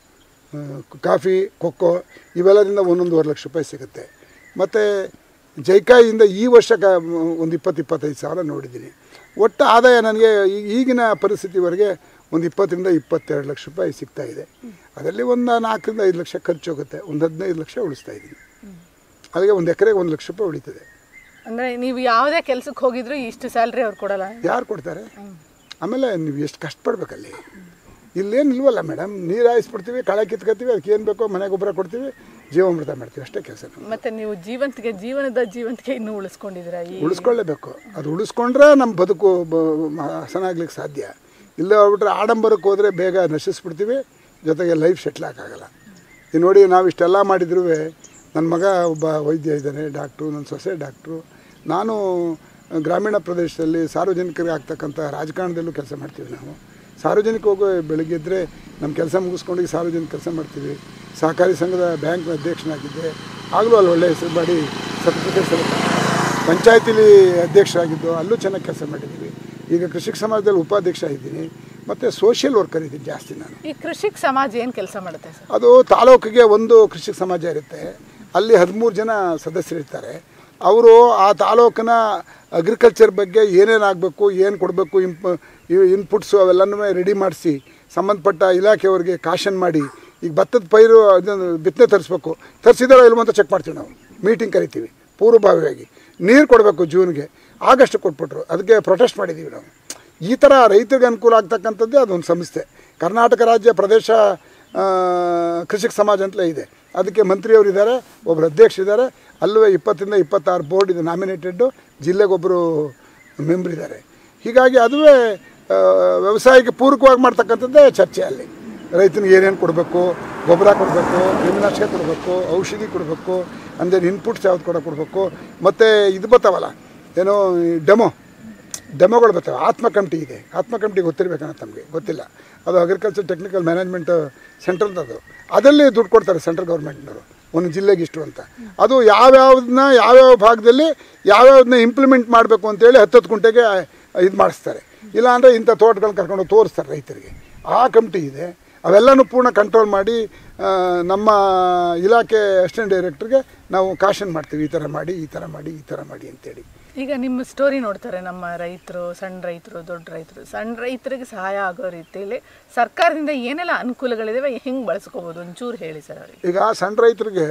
ಆ, ಕಾಫಿ ಕೊಕ್ಕೋ ಇವೆಲ್ಲದಿಂದ ಒಂದೊಂದುವರೆ ಲಕ್ಷ ರೂಪಾಯಿ ಸಿಗುತ್ತೆ ಮತ್ತು ಜೈಕಾಯಿಂದ ಈ ವರ್ಷ ಕ ಒಂದು ಇಪ್ಪತ್ತು ಇಪ್ಪತ್ತೈದು ಸಾವಿರ ನೋಡಿದ್ದೀನಿ ಒಟ್ಟು ಆದಾಯ ನನಗೆ ಈ- ಈಗಿನ ಪರಿಸ್ಥಿತಿವರೆಗೆ ಒಂದು ಇಪ್ಪತ್ತರಿಂದ ಇಪ್ಪತ್ತೆರಡು ಲಕ್ಷ ರೂಪಾಯಿ ಸಿಗ್ತಾ ಇದೆ ಅದರಲ್ಲಿ ಒಂದು ನಾಲ್ಕರಿಂದ ಐದು ಲಕ್ಷ ಖರ್ಚು ಹೋಗುತ್ತೆ ಒಂದು ಹದಿನೈದು ಲಕ್ಷ ಉಳಿಸ್ತಾ ಇದ್ದೀನಿ ಅಲ್ಲಿಗೆ ಒಂದು ಎಕರೆಗೆ ಒಂದು ಲಕ್ಷ ರೂಪಾಯಿ ಉಳಿತದೆ ಅಂದ್ರೆ ನೀವು ಯಾವುದೇ ಕೆಲ್ಸಕ್ಕೆ ಹೋಗಿದ್ರು ಇಷ್ಟು ಸ್ಯಾಲ್ರಿ ಅವ್ರು ಕೊಡಲ್ಲ ಯಾರು ಕೊಡ್ತಾರೆ ಆಮೇಲೆ ನೀವು ಎಷ್ಟು ಕಷ್ಟಪಡ್ಬೇಕಲ್ಲಿ ಇಲ್ಲೇನು ಇಲ್ವಲ್ಲ ಮೇಡಮ್ ನೀರು ಹಾಯಿಸ್ಬಿಡ್ತೀವಿ ಕಳೆ ಕಿತ್ಕೊತೀವಿ ಅದಕ್ಕೆ ಏನು ಬೇಕೋ ಮನೆ ಗೊಬ್ಬರ ಕೊಡ್ತೀವಿ ಜೀವಾಮೃತ ಮಾಡ್ತೀವಿ ಅಷ್ಟೇ ಕೆಲಸ ಮತ್ತೆ ನೀವು ಜೀವಂತಿಗೆ ಜೀವನದ ಜೀವಂತಿಗೆ ಇನ್ನೂ ಉಳಿಸ್ಕೊಂಡಿದ್ದೀರಾ ಈ ಉಳಿಸ್ಕೊಳ್ಳೇಬೇಕು ಅದು ಉಳಿಸ್ಕೊಂಡ್ರೆ ನಮ್ಮ ಬದುಕು ಬ- ಮ- ಹಸನಾಗ್ಲಿಕ್ಕೆ ಸಾಧ್ಯ ಇಲ್ಲ ಹೋಗ್ಬಿಟ್ರೆ ಆಡಂಬರಕ್ಕೆ ಹೋದರೆ ಬೇಗ ನಶಿಸ್ಬಿಡ್ತೀವಿ ಜೊತೆಗೆ ಲೈಫ್ ಸೆಟ್ಲ್ ಆಗೋಲ್ಲ ಈಗ ನೋಡಿ ನಾವು ಇಷ್ಟೆಲ್ಲ ಮಾಡಿದ್ರೂ ನನ್ನ ಮಗ ಒಬ್ಬ ವೈದ್ಯ ಇದ್ದಾನೆ ಡಾಕ್ಟ್ರು ನನ್ನ ಸೊಸೆ ಡಾಕ್ಟ್ರು ನಾನು ಗ್ರಾಮೀಣ ಪ್ರದೇಶದಲ್ಲಿ ಸಾರ್ವಜನಿಕರಿಗೆ ಆಗ್ತಕ್ಕಂಥ ರಾಜಕಾರಣದಲ್ಲೂ ಕೆಲಸ ಮಾಡ್ತೀವಿ ನಾವು ಸಾರ್ವಜನಿಕ ಹೋಗೋ ಬೆಳಗ್ಗೆ ಎದ್ದರೆ ನಮ್ಮ ಕೆಲಸ ಮುಗಿಸ್ಕೊಂಡು ಈಗ ಸಾರ್ವಜನಿಕ ಕೆಲಸ ಮಾಡ್ತೀವಿ ಸಹಕಾರಿ ಸಂಘದ ಬ್ಯಾಂಕ್ ಅಧ್ಯಕ್ಷನಾಗಿದ್ದೆ ಆಗಲೂ ಅಲ್ಲಿ ಒಳ್ಳೆಯ ಹೆಸರು ಮಾಡಿ ಸರ್ಟಿಫಿಕೇಟ್ ಸೆಲೆಕ್ಟ್ ಪಂಚಾಯತಿಲಿ ಅಧ್ಯಕ್ಷರಾಗಿದ್ದು ಅಲ್ಲೂ ಚೆನ್ನಾಗಿ ಕೆಲಸ ಮಾಡಿದ್ದೀವಿ ಈಗ ಕೃಷಿಕ ಸಮಾಜದಲ್ಲಿ ಉಪಾಧ್ಯಕ್ಷ ಇದ್ದೀನಿ ಮತ್ತು ಸೋಷಿಯಲ್ ವರ್ಕರ್ ಇದ್ದೀನಿ ಜಾಸ್ತಿ ನಾನು ಈ ಕೃಷಿಕ್ ಸಮಾಜ ಏನ್ ಕೆಲಸ ಮಾಡುತ್ತೆ ಸರ್ ಅದು ತಾಲೂಕಿಗೆ ಒಂದು ಕೃಷಿ ಸಮಾಜ ಇರುತ್ತೆ ಅಲ್ಲಿ ಹದಿಮೂರು ಜನ ಸದಸ್ಯರಿರ್ತಾರೆ ಅವರು ಆ ತಾಲೂಕಿನ ಅಗ್ರಿಕಲ್ಚರ್ ಬಗ್ಗೆ ಏನೇನು ಆಗಬೇಕು ಏನು ಕೊಡಬೇಕು ಇಂಪ್ ಇನ್ಪುಟ್ಸು ಅವೆಲ್ಲನೂ ರೆಡಿ ಮಾಡಿಸಿ ಸಂಬಂಧಪಟ್ಟ ಇಲಾಖೆಯವರಿಗೆ ಕಾಶನ್ ಮಾಡಿ ಈಗ ಭತ್ತದ ಪೈರು ಅದನ್ನು ಬಿತ್ತನೆ ತರಿಸ್ಬೇಕು ತರಿಸಿದಾರೋ ಇಲ್ವೋ ಅಂತ ಚೆಕ್ ಮಾಡ್ತೀವಿ ನಾವು ಮೀಟಿಂಗ್ ಕರಿತೀವಿ ಪೂರ್ವಭಾವಿಯಾಗಿ ನೀರು ಕೊಡಬೇಕು ಜೂನ್ಗೆ ಆಗಸ್ಟ್ ಕೊಟ್ಬಿಟ್ರು ಅದಕ್ಕೆ ಪ್ರೊಟೆಸ್ಟ್ ಮಾಡಿದ್ದೀವಿ ನಾವು ಈ ಥರ ರೈತರಿಗೆ ಅನುಕೂಲ ಆಗ್ತಕ್ಕಂಥದ್ದೇ ಅದೊಂದು ಸಂಸ್ಥೆ ಕರ್ನಾಟಕ ರಾಜ್ಯ ಪ್ರದೇಶ ಆ, ಕೃಷಿಕ ಸಮಾಜ ಅಂತಲೇ ಇದೆ ಅದಕ್ಕೆ ಮಂತ್ರಿಯವರು ಇದ್ದಾರೆ ಒಬ್ಬರು ಅಧ್ಯಕ್ಷರಿದ್ದಾರೆ ಅಲ್ಲೂ ಇಪ್ಪತ್ತರಿಂದ ಇಪ್ಪತ್ತಾರು ಬೋರ್ಡ್ ಇದೆ ನಾಮಿನೇಟೆಡ್ಡು ಜಿಲ್ಲೆಗೊಬ್ಬರು ಮೆಂಬರ್ ಇದ್ದಾರೆ ಹೀಗಾಗಿ ಅದುವೇ ಆ, ವ್ಯವಸಾಯಕ್ಕೆ ಪೂರಕವಾಗಿ ಮಾಡ್ತಕ್ಕಂಥದ್ದೇ ಚರ್ಚೆ ಅಲ್ಲಿ ರೈತನಿಗೆ ಏನೇನು ಕೊಡಬೇಕು ಗೊಬ್ಬರ ಕೊಡಬೇಕು ಕ್ರಿಮಿನಾಶಕ ಕೊಡಬೇಕು ಔಷಧಿ ಕೊಡಬೇಕು ಅಂದರೆ ಇನ್ಪುಟ್ಸ್ ಯಾವ್ದು ಕೂಡ ಕೊಡಬೇಕು ಮತ್ತು ಇದು ಬರ್ತಾವಲ್ಲ ಏನೋ ಡೆಮೋ ಡೆಮೋಗಳು ಬರ್ತವೆ ಆತ್ಮ ಕಮಿಟಿ ಇದೆ ಆತ್ಮ ಕಮಿಟಿ ಗೊತ್ತಿರಬೇಕನ್ನ ತಮಗೆ ಗೊತ್ತಿಲ್ಲ ಅದು ಅಗ್ರಿಕಲ್ಚರ್ ಟೆಕ್ನಿಕಲ್ ಮ್ಯಾನೇಜ್ಮೆಂಟ್ ಸೆಂಟ್ರಲ್ ಅದು ಅದರಲ್ಲಿ ದುಡ್ಡು ಕೊಡ್ತಾರೆ ಸೆಂಟ್ರಲ್ ಗೌರ್ಮೆಂಟ್ನವರು ಒಂದು ಜಿಲ್ಲೆಗೆ ಇಷ್ಟು ಅಂತ ಅದು ಯಾವ್ಯಾವ್ದನ್ನ ಯಾವ್ಯಾವ ಭಾಗದಲ್ಲಿ ಯಾವ್ಯಾವ್ದನ್ನ ಇಂಪ್ಲಿಮೆಂಟ್ ಮಾಡಬೇಕು ಅಂತೇಳಿ ಹತ್ತತ್ತು ಗುಂಟೆಗೆ ಇದು ಮಾಡಿಸ್ತಾರೆ ಇಲ್ಲಾಂದರೆ ಇಂಥ ತೋಟಗಳನ್ನ ಕರ್ಕೊಂಡು ತೋರಿಸ್ತಾರೆ ರೈತರಿಗೆ ಆ ಕಮಿಟಿ ಇದೆ ಅವೆಲ್ಲನೂ ಪೂರ್ಣ ಕಂಟ್ರೋಲ್ ಮಾಡಿ ಆ, ನಮ್ಮ ಇಲಾಖೆ ಅಸಿಸ್ಟೆಂಟ್ ಡೈರೆಕ್ಟ್ರಿಗೆ ನಾವು ಕಾಶನ್ ಮಾಡ್ತೀವಿ ಈ ಥರ ಮಾಡಿ ಈ ಥರ ಮಾಡಿ ಈ ಥರ ಮಾಡಿ ಅಂತೇಳಿ ಈಗ ನಿಮ್ಮ ಸ್ಟೋರಿ ನೋಡ್ತಾರೆ ನಮ್ಮ ರೈತರು ಸಣ್ಣ ರೈತರು ದೊಡ್ಡ ರೈತರು ಸಣ್ಣ ರೈತರಿಗೆ ಸಹಾಯ ಆಗೋ ರೀತಿಯಲ್ಲಿ ಸರ್ಕಾರದಿಂದ ಏನೆಲ್ಲ ಅನುಕೂಲಗಳಿದಾವೆ ಹೆಂಗ್ ಬಳಸ್ಕೋಬಹುದು ಒಂಚೂರು ಹೇಳಿ ಸರ್ ಅವ್ರಿಗೆ ಈಗ ಸಣ್ಣ ರೈತರಿಗೆ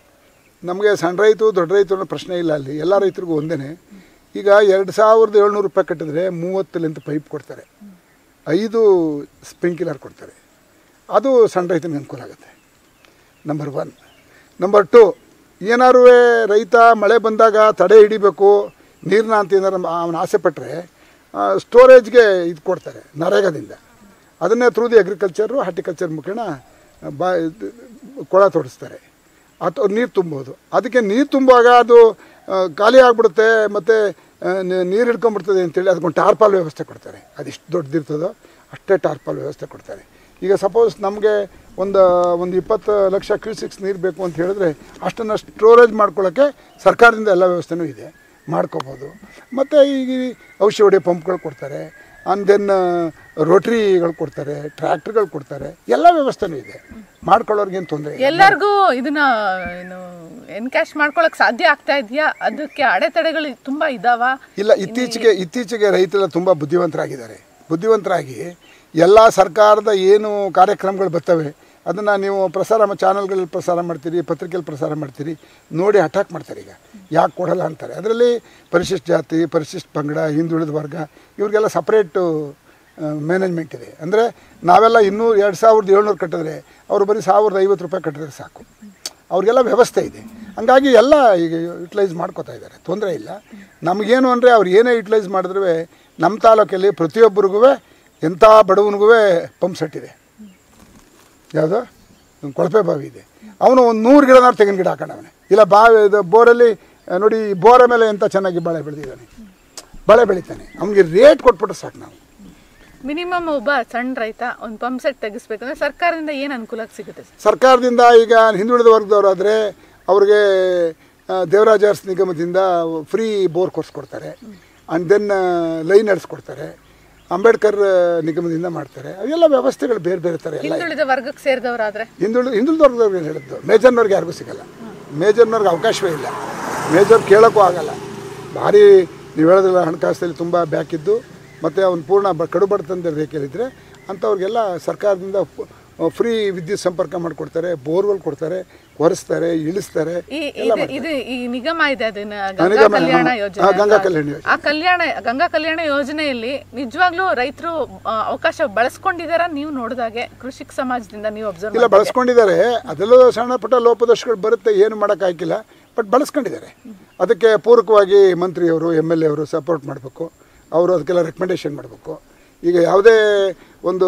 ನಮಗೆ ಸಣ್ಣ ರೈತು ದೊಡ್ಡ ರೈತರು ಅನ್ನೋ ಪ್ರಶ್ನೆ ಇಲ್ಲ ಅಲ್ಲಿ ಎಲ್ಲ ರೈತರಿಗೂ ಒಂದೇ ಈಗ ಎರಡು ಸಾವಿರದ ಏಳ್ನೂರು ರೂಪಾಯಿ ಕಟ್ಟಿದ್ರೆ ಮೂವತ್ತಲಿಂತ ಪೈಪ್ ಕೊಡ್ತಾರೆ ಐದು ಸ್ಪ್ರಿಂಕ್ಲರ್ ಕೊಡ್ತಾರೆ ಅದು ಸಣ್ಣ ರೈತನಿಗೆ ಅನುಕೂಲ ಆಗುತ್ತೆ ನಂಬರ್ ಒನ್ ನಂಬರ್ ಟು ಏನಾರು ರೈತ ಮಳೆ ಬಂದಾಗ ತಡೆ ಹಿಡಿಬೇಕು ನೀರನ್ನ ಅಂತ ಏನಾರು ಅವನು ಆಸೆ ಪಟ್ಟರೆ ಸ್ಟೋರೇಜ್ಗೆ ಇದು ಕೊಡ್ತಾರೆ ನರೇಗಾದಿಂದ ಅದನ್ನೇ ಥ್ರೂ ದಿ ಅಗ್ರಿಕಲ್ಚರು ಹಾರ್ಟಿಕಲ್ಚರ್ ಮುಖೇನ ಬಾ ಇದು ಕೊಳ ತೋಡಿಸ್ತಾರೆ ಅಥವಾ ನೀರು ತುಂಬೋದು ಅದಕ್ಕೆ ನೀರು ತುಂಬುವಾಗ ಅದು ಆ, ಖಾಲಿ ಆಗಿಬಿಡುತ್ತೆ ಮತ್ತು ನೀರು ಹಿಡ್ಕೊಂಡ್ಬಿಡ್ತದೆ ಅಂತೇಳಿ ಅದಕ್ಕೊಂದು ಟಾರ್ಪಾಲ್ ವ್ಯವಸ್ಥೆ ಕೊಡ್ತಾರೆ ಅದೆಷ್ಟು ದೊಡ್ಡದಿರ್ತದೋ ಅಷ್ಟೇ ಟಾರ್ಪಾಲ್ ವ್ಯವಸ್ಥೆ ಕೊಡ್ತಾರೆ ಈಗ ಸಪೋಸ್ ನಮಗೆ ಒಂದು ಒಂದು ಇಪ್ಪತ್ತು ಲಕ್ಷ ಕ್ಯೂಸಿಕ್ಸ್ ನೀರು ಬೇಕು ಅಂತ ಹೇಳಿದ್ರೆ ಅಷ್ಟನ್ನು ಸ್ಟೋರೇಜ್ ಮಾಡ್ಕೊಳ್ಳೋಕ್ಕೆ ಸರ್ಕಾರದಿಂದ ಎಲ್ಲ ವ್ಯವಸ್ಥೆನೂ ಇದೆ ಮಾಡ್ಕೋಬೋದು ಮತ್ತು ಈಗ ಈ ಔಷಧಿ ಹೊಡೆಯೋ ಪಂಪ್ಗಳು ಕೊಡ್ತಾರೆ ಆ್ಯಂಡ್ ದೆನ್ ರೋಟ್ರಿಗಳು ಕೊಡ್ತಾರೆ ಟ್ರ್ಯಾಕ್ಟರ್ಗಳು ಕೊಡ್ತಾರೆ ಎಲ್ಲ ವ್ಯವಸ್ಥೆನೂ ಇದೆ ಮಾಡ್ಕೊಳ್ಳೋರ್ಗೇನು ತೊಂದರೆ ಇಲ್ಲ ಎಲ್ಲರಿಗೂ ಇದನ್ನ ಏನು ಎನ್ಕ್ಯಾಶ್ ಮಾಡ್ಕೊಳಕ್ ಸಾಧ್ಯ ಆಗ್ತಾ ಇದೆಯಾ ಅದಕ್ಕೆ ಅಡೆತಡೆಗಳು ತುಂಬಾ ಇದಾವ ಇಲ್ಲ ಇತ್ತೀಚೆಗೆ ಇತ್ತೀಚೆಗೆ ರೈತರೆಲ್ಲ ತುಂಬ ಬುದ್ಧಿವಂತರಾಗಿದ್ದಾರೆ ಬುದ್ಧಿವಂತರಾಗಿ ಎಲ್ಲ ಸರ್ಕಾರದ ಏನು ಕಾರ್ಯಕ್ರಮಗಳು ಬರ್ತವೆ ಅದನ್ನು ನೀವು ಪ್ರಸಾರ ಚಾನಲ್ಗಳಲ್ಲಿ ಪ್ರಸಾರ ಮಾಡ್ತೀರಿ ಪತ್ರಿಕೆಯಲ್ಲಿ ಪ್ರಸಾರ ಮಾಡ್ತೀರಿ ನೋಡಿ ಅಟ್ಯಾಕ್ ಮಾಡ್ತಾರೆ ಈಗ ಯಾಕೆ ಕೊಡಲ್ಲ ಅಂತಾರೆ ಅದರಲ್ಲಿ ಪರಿಶಿಷ್ಟ ಜಾತಿ ಪರಿಶಿಷ್ಟ ಪಂಗಡ ಹಿಂದುಳಿದ ವರ್ಗ ಇವ್ರಿಗೆಲ್ಲ ಸಪ್ರೇಟು ಮ್ಯಾನೇಜ್ಮೆಂಟ್ ಇದೆ ಅಂದರೆ ನಾವೆಲ್ಲ ಇನ್ನೂ ಎರಡು ಸಾವಿರದ ಏಳ್ನೂರು ಕಟ್ಟಿದ್ರೆ ಅವರು ಬರೀ ಸಾವಿರದ ಐವತ್ತು ರೂಪಾಯಿ ಕಟ್ಟಿದ್ರೆ ಸಾಕು ಅವ್ರಿಗೆಲ್ಲ ವ್ಯವಸ್ಥೆ ಇದೆ ಹಂಗಾಗಿ ಎಲ್ಲ ಈಗ ಯುಟಿಲೈಸ್ ಮಾಡ್ಕೋತಾ ಇದ್ದಾರೆ ತೊಂದರೆ ಇಲ್ಲ ನಮಗೇನು ಅಂದರೆ ಅವ್ರು ಏನೇ ಯುಟಿಲೈಸ್ ಮಾಡಿದ್ರೂ ನಮ್ಮ ತಾಲೂಕಲ್ಲಿ ಪ್ರತಿಯೊಬ್ಬರಿಗೂ ಎಂಥ ಬಡವನಿಗೂ ಪಂಪ್ ಸೆಟ್ ಇದೆ ಯಾವುದು ಒಂದು ಕೊಳಪೆ ಬಾವಿ ಇದೆ ಅವನು ಒಂದು ನೂರು ಗಿಡನಾರು ತೆಂಗಿನ ಗಿಡ ಹಾಕೊಂಡವನೆ ಇಲ್ಲ ಬಾವಿ ಇದು ಬೋರಲ್ಲಿ ಆ, ನೋಡಿ ಈ ಬೋರ ಮೇಲೆ ಎಂಥ ಚೆನ್ನಾಗಿ ಬಾಳೆ ಬೆಳೆದಿದ್ದಾನೆ ಬಾಳೆ ಬೆಳಿತಾನೆ ಅವನಿಗೆ ರೇಟ್ ಕೊಟ್ಬಿಟ್ರೆ ಸಾಕು ನಾವು ಮಿನಿಮಮ್ ಒಬ್ಬ ಸಣ್ಣ ರೈತ ಒಂದು ಪಂಪ್ ಸೆಟ್ ತೆಗಿಸ್ಬೇಕಂದ್ರೆ ಸರ್ಕಾರದಿಂದ ಏನ್ ಅನುಕೂಲ ಸಿಗುತ್ತೆ ಸರ್ ಸರ್ಕಾರದಿಂದ ಈಗ ಹಿಂದುಳಿದ ವರ್ಗದವರಾದರೆ ಅವ್ರಿಗೆ ಆ, ದೇವರಾಜ ಅರಸ್ ನಿಗಮದಿಂದ ಫ್ರೀ ಬೋರ್ ಕೊಡ್ತಾರೆ ಆ್ಯಂಡ್ ದೆನ್ ಲೈನ್ ನಡೆಸ್ಕೊಡ್ತಾರೆ ಅಂಬೇಡ್ಕರ್ ನಿಗಮದಿಂದ ಮಾಡ್ತಾರೆ ಅವೆಲ್ಲ ವ್ಯವಸ್ಥೆಗಳು ಬೇರೆ ಬೇರೆ ಥರ ಎಲ್ಲ ಇದೆ. ಹಿಂದುಳಿದ ವರ್ಗಕ್ಕೆ ಸೇರಿದವರಾದ್ರೆ ಹಿಂದುಳಿದ ಹಿಂದುಳಿದವ್ರಿಗೆ ಏನು ಹೇಳಿದ್ದು ಮೇಜರ್ನವ್ರಿಗೆ ಯಾರಿಗೂ ಸಿಗಲ್ಲ ಮೇಜರ್ನವ್ರಿಗೆ ಅವಕಾಶವೇ ಇಲ್ಲ ಮೇಜರ್ ಕೇಳೋಕ್ಕೂ ಆಗಲ್ಲ ಭಾರಿ ನೀವು ಹೇಳೋದಿಲ್ಲ ಹಣಕಾಸಲ್ಲಿ ತುಂಬ ಬ್ಯಾಕ್ ಇದ್ದು ಮತ್ತು ಅವ್ನು ಪೂರ್ಣ ಬ ಕಡು ಬಡತನದ ರೇಖೆಯಲ್ಲಿದ್ದರೆ ಅಂಥವ್ರಿಗೆಲ್ಲ ಸರ್ಕಾರದಿಂದ ಫ್ರೀ ವಿದ್ಯುತ್ ಸಂಪರ್ಕ ಮಾಡಿಕೊಡ್ತಾರೆ ಬೋರ್ವೆಲ್ ಕೊಡ್ತಾರೆ ಒರೆಸ್ತಾರೆ ಇಳಿಸ್ತಾರೆ ಈ ಇದು ಇದು ಈ ನಿಗಮ ಇದೆ ಅದನ್ನ ಗಂಗಾ ನಿಗಮ, ಕಲ್ಯಾಣ ಹಾ, ಯೋಜನೆ ಹಾ, ಗಂಗಾ ಅಂತ. ಕಲ್ಯಾಣ ಯೋಜನೆ. ಆ ಕಲ್ಯಾಣ ಗಂಗಾ ಕಲ್ಯಾಣ ಯೋಜನೆಯಲ್ಲಿ ನಿಜವಾಗ್ಲೂ ರೈತರು ಅವಕಾಶ ಬಳಸ್ಕೊಂಡಿದಾರ ನೀವು ನೋಡಿದಾಗೆ ಕೃಷಿಕ ಸಮಾಜದಿಂದ ನೀವು ಅಬ್ಸರ್ವ್ ಇಲ್ಲ ಬಳಸ್ಕೊಂಡಿದ್ದಾರೆ ಅದೆಲ್ಲೋ ಸಣ್ಣ ಪುಟ್ಟ ಲೋಪದೋಷಗಳು ಬರುತ್ತೆ ಏನು ಮಾಡೋಕ್ಕಾಗಿಲ್ಲ ಬಟ್ ಬಳಸ್ಕೊಂಡಿದ್ದಾರೆ ಅದಕ್ಕೆ ಪೂರಕವಾಗಿ ಮಂತ್ರಿಯವರು ಎಮ್ ಎಲ್ ಎ ಅವರು ಸಪೋರ್ಟ್ ಮಾಡಬೇಕು ಅವರು ಅದಕ್ಕೆಲ್ಲ ರೆಕಮೆಂಡೇಶನ್ ಮಾಡಬೇಕು ಈಗ ಯಾವುದೇ ಒಂದು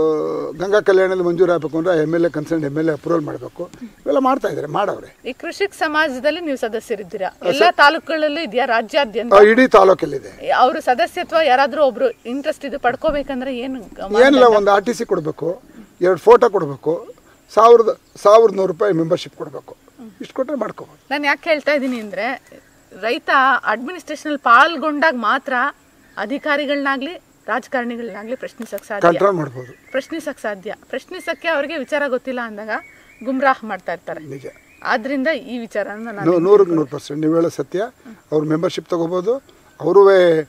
ಗಂಗಾ ಕಲ್ಯಾಣದಲ್ಲಿ ಮಂಜೂರು ಆಗಬೇಕು ಅಂದರೆ M L A concern M L A approval ಮಾಡಬೇಕು ಇವೆಲ್ಲ ಮಾಡ್ತಾ ಇದ್ದಾರೆ ಮಾಡವ್ರೆ ಈ ಕೃಷಿಕ ಸಮಾಜದಲ್ಲಿ ನೀವು ಸದಸ್ಯರಿದ್ದೀರಾ ಎಲ್ಲಾ ತಾಲೂಕುಗಳಲ್ಲೂ ಇದೆಯಾ ರಾಜ್ಯಾದ್ಯಂತ ಆ, ಇಡೀ ತಾಲೂಕಲ್ಲಿದೆ ಅವ್ರ ಸದಸ್ಯತ್ವ ಯಾರಾದ್ರೂ ಒಬ್ರು ಇಂಟ್ರೆಸ್ಟ್ ಇದು ಪಡ್ಕೋಬೇಕಂದ್ರೆ ಏನು ಏನಿಲ್ಲ ಒಂದು ಆರ್ ಟಿ ಸಿ ಕೊಡಬೇಕು ಎರಡು ಫೋಟೋ ಕೊಡಬೇಕು ಸಾವಿರದ ಸಾವಿರದ ನೂರು ರೂಪಾಯಿ ಮೆಂಬರ್ಶಿಪ್ ಕೊಡಬೇಕು ಇಷ್ಟು ಕೊಟ್ಟರೆ ಮಾಡ್ಕೋಬೋದು ನಾನು ಯಾಕೆ ಹೇಳ್ತಾ ಇದ್ದೀನಿ ಅಂದ್ರೆ ರೈತ ಅಡ್ಮಿನಿಸ್ಟ್ರೇಷನ್ ಪಾಲ್ಗೊಂಡಾಗ ಮಾತ್ರ ಅಧಿಕಾರಿಗಳನ್ನಾಗ್ಲಿ ರಾಜಕಾರಣಿಗಳನ್ನಾಗ್ಲಿ ಪ್ರಶ್ನಿಸಕ್ ಸಾಧ್ಯ ಕಂಟ್ರೋಲ್ ಮಾಡ್ಬೋದು ಪ್ರಶ್ನಿಸಕ್ ಸಾಧ್ಯ ಪ್ರಶ್ನಿಸಕ್ಕೆ ಅವ್ರಿಗೆ ವಿಚಾರ ಗೊತ್ತಿಲ್ಲ ಅಂದಾಗ ಗುಮ್ರಾಹ್ ಮಾಡ್ತಾ ಇರ್ತಾರೆ ನಿಜ ಆದ್ರಿಂದ ಈ ವಿಚಾರನ ನಾನು ನೂ- ನೂರಕ್ಕೆ ನೂರು ಪರ್ಸೆಂಟ್ ನೀವು ಹೇಳೋ ಸತ್ಯ ಅವ್ರು ಮೆಂಬರ್ಶಿಪ್ ತೊಗೋಬೋದು ಅವರೂ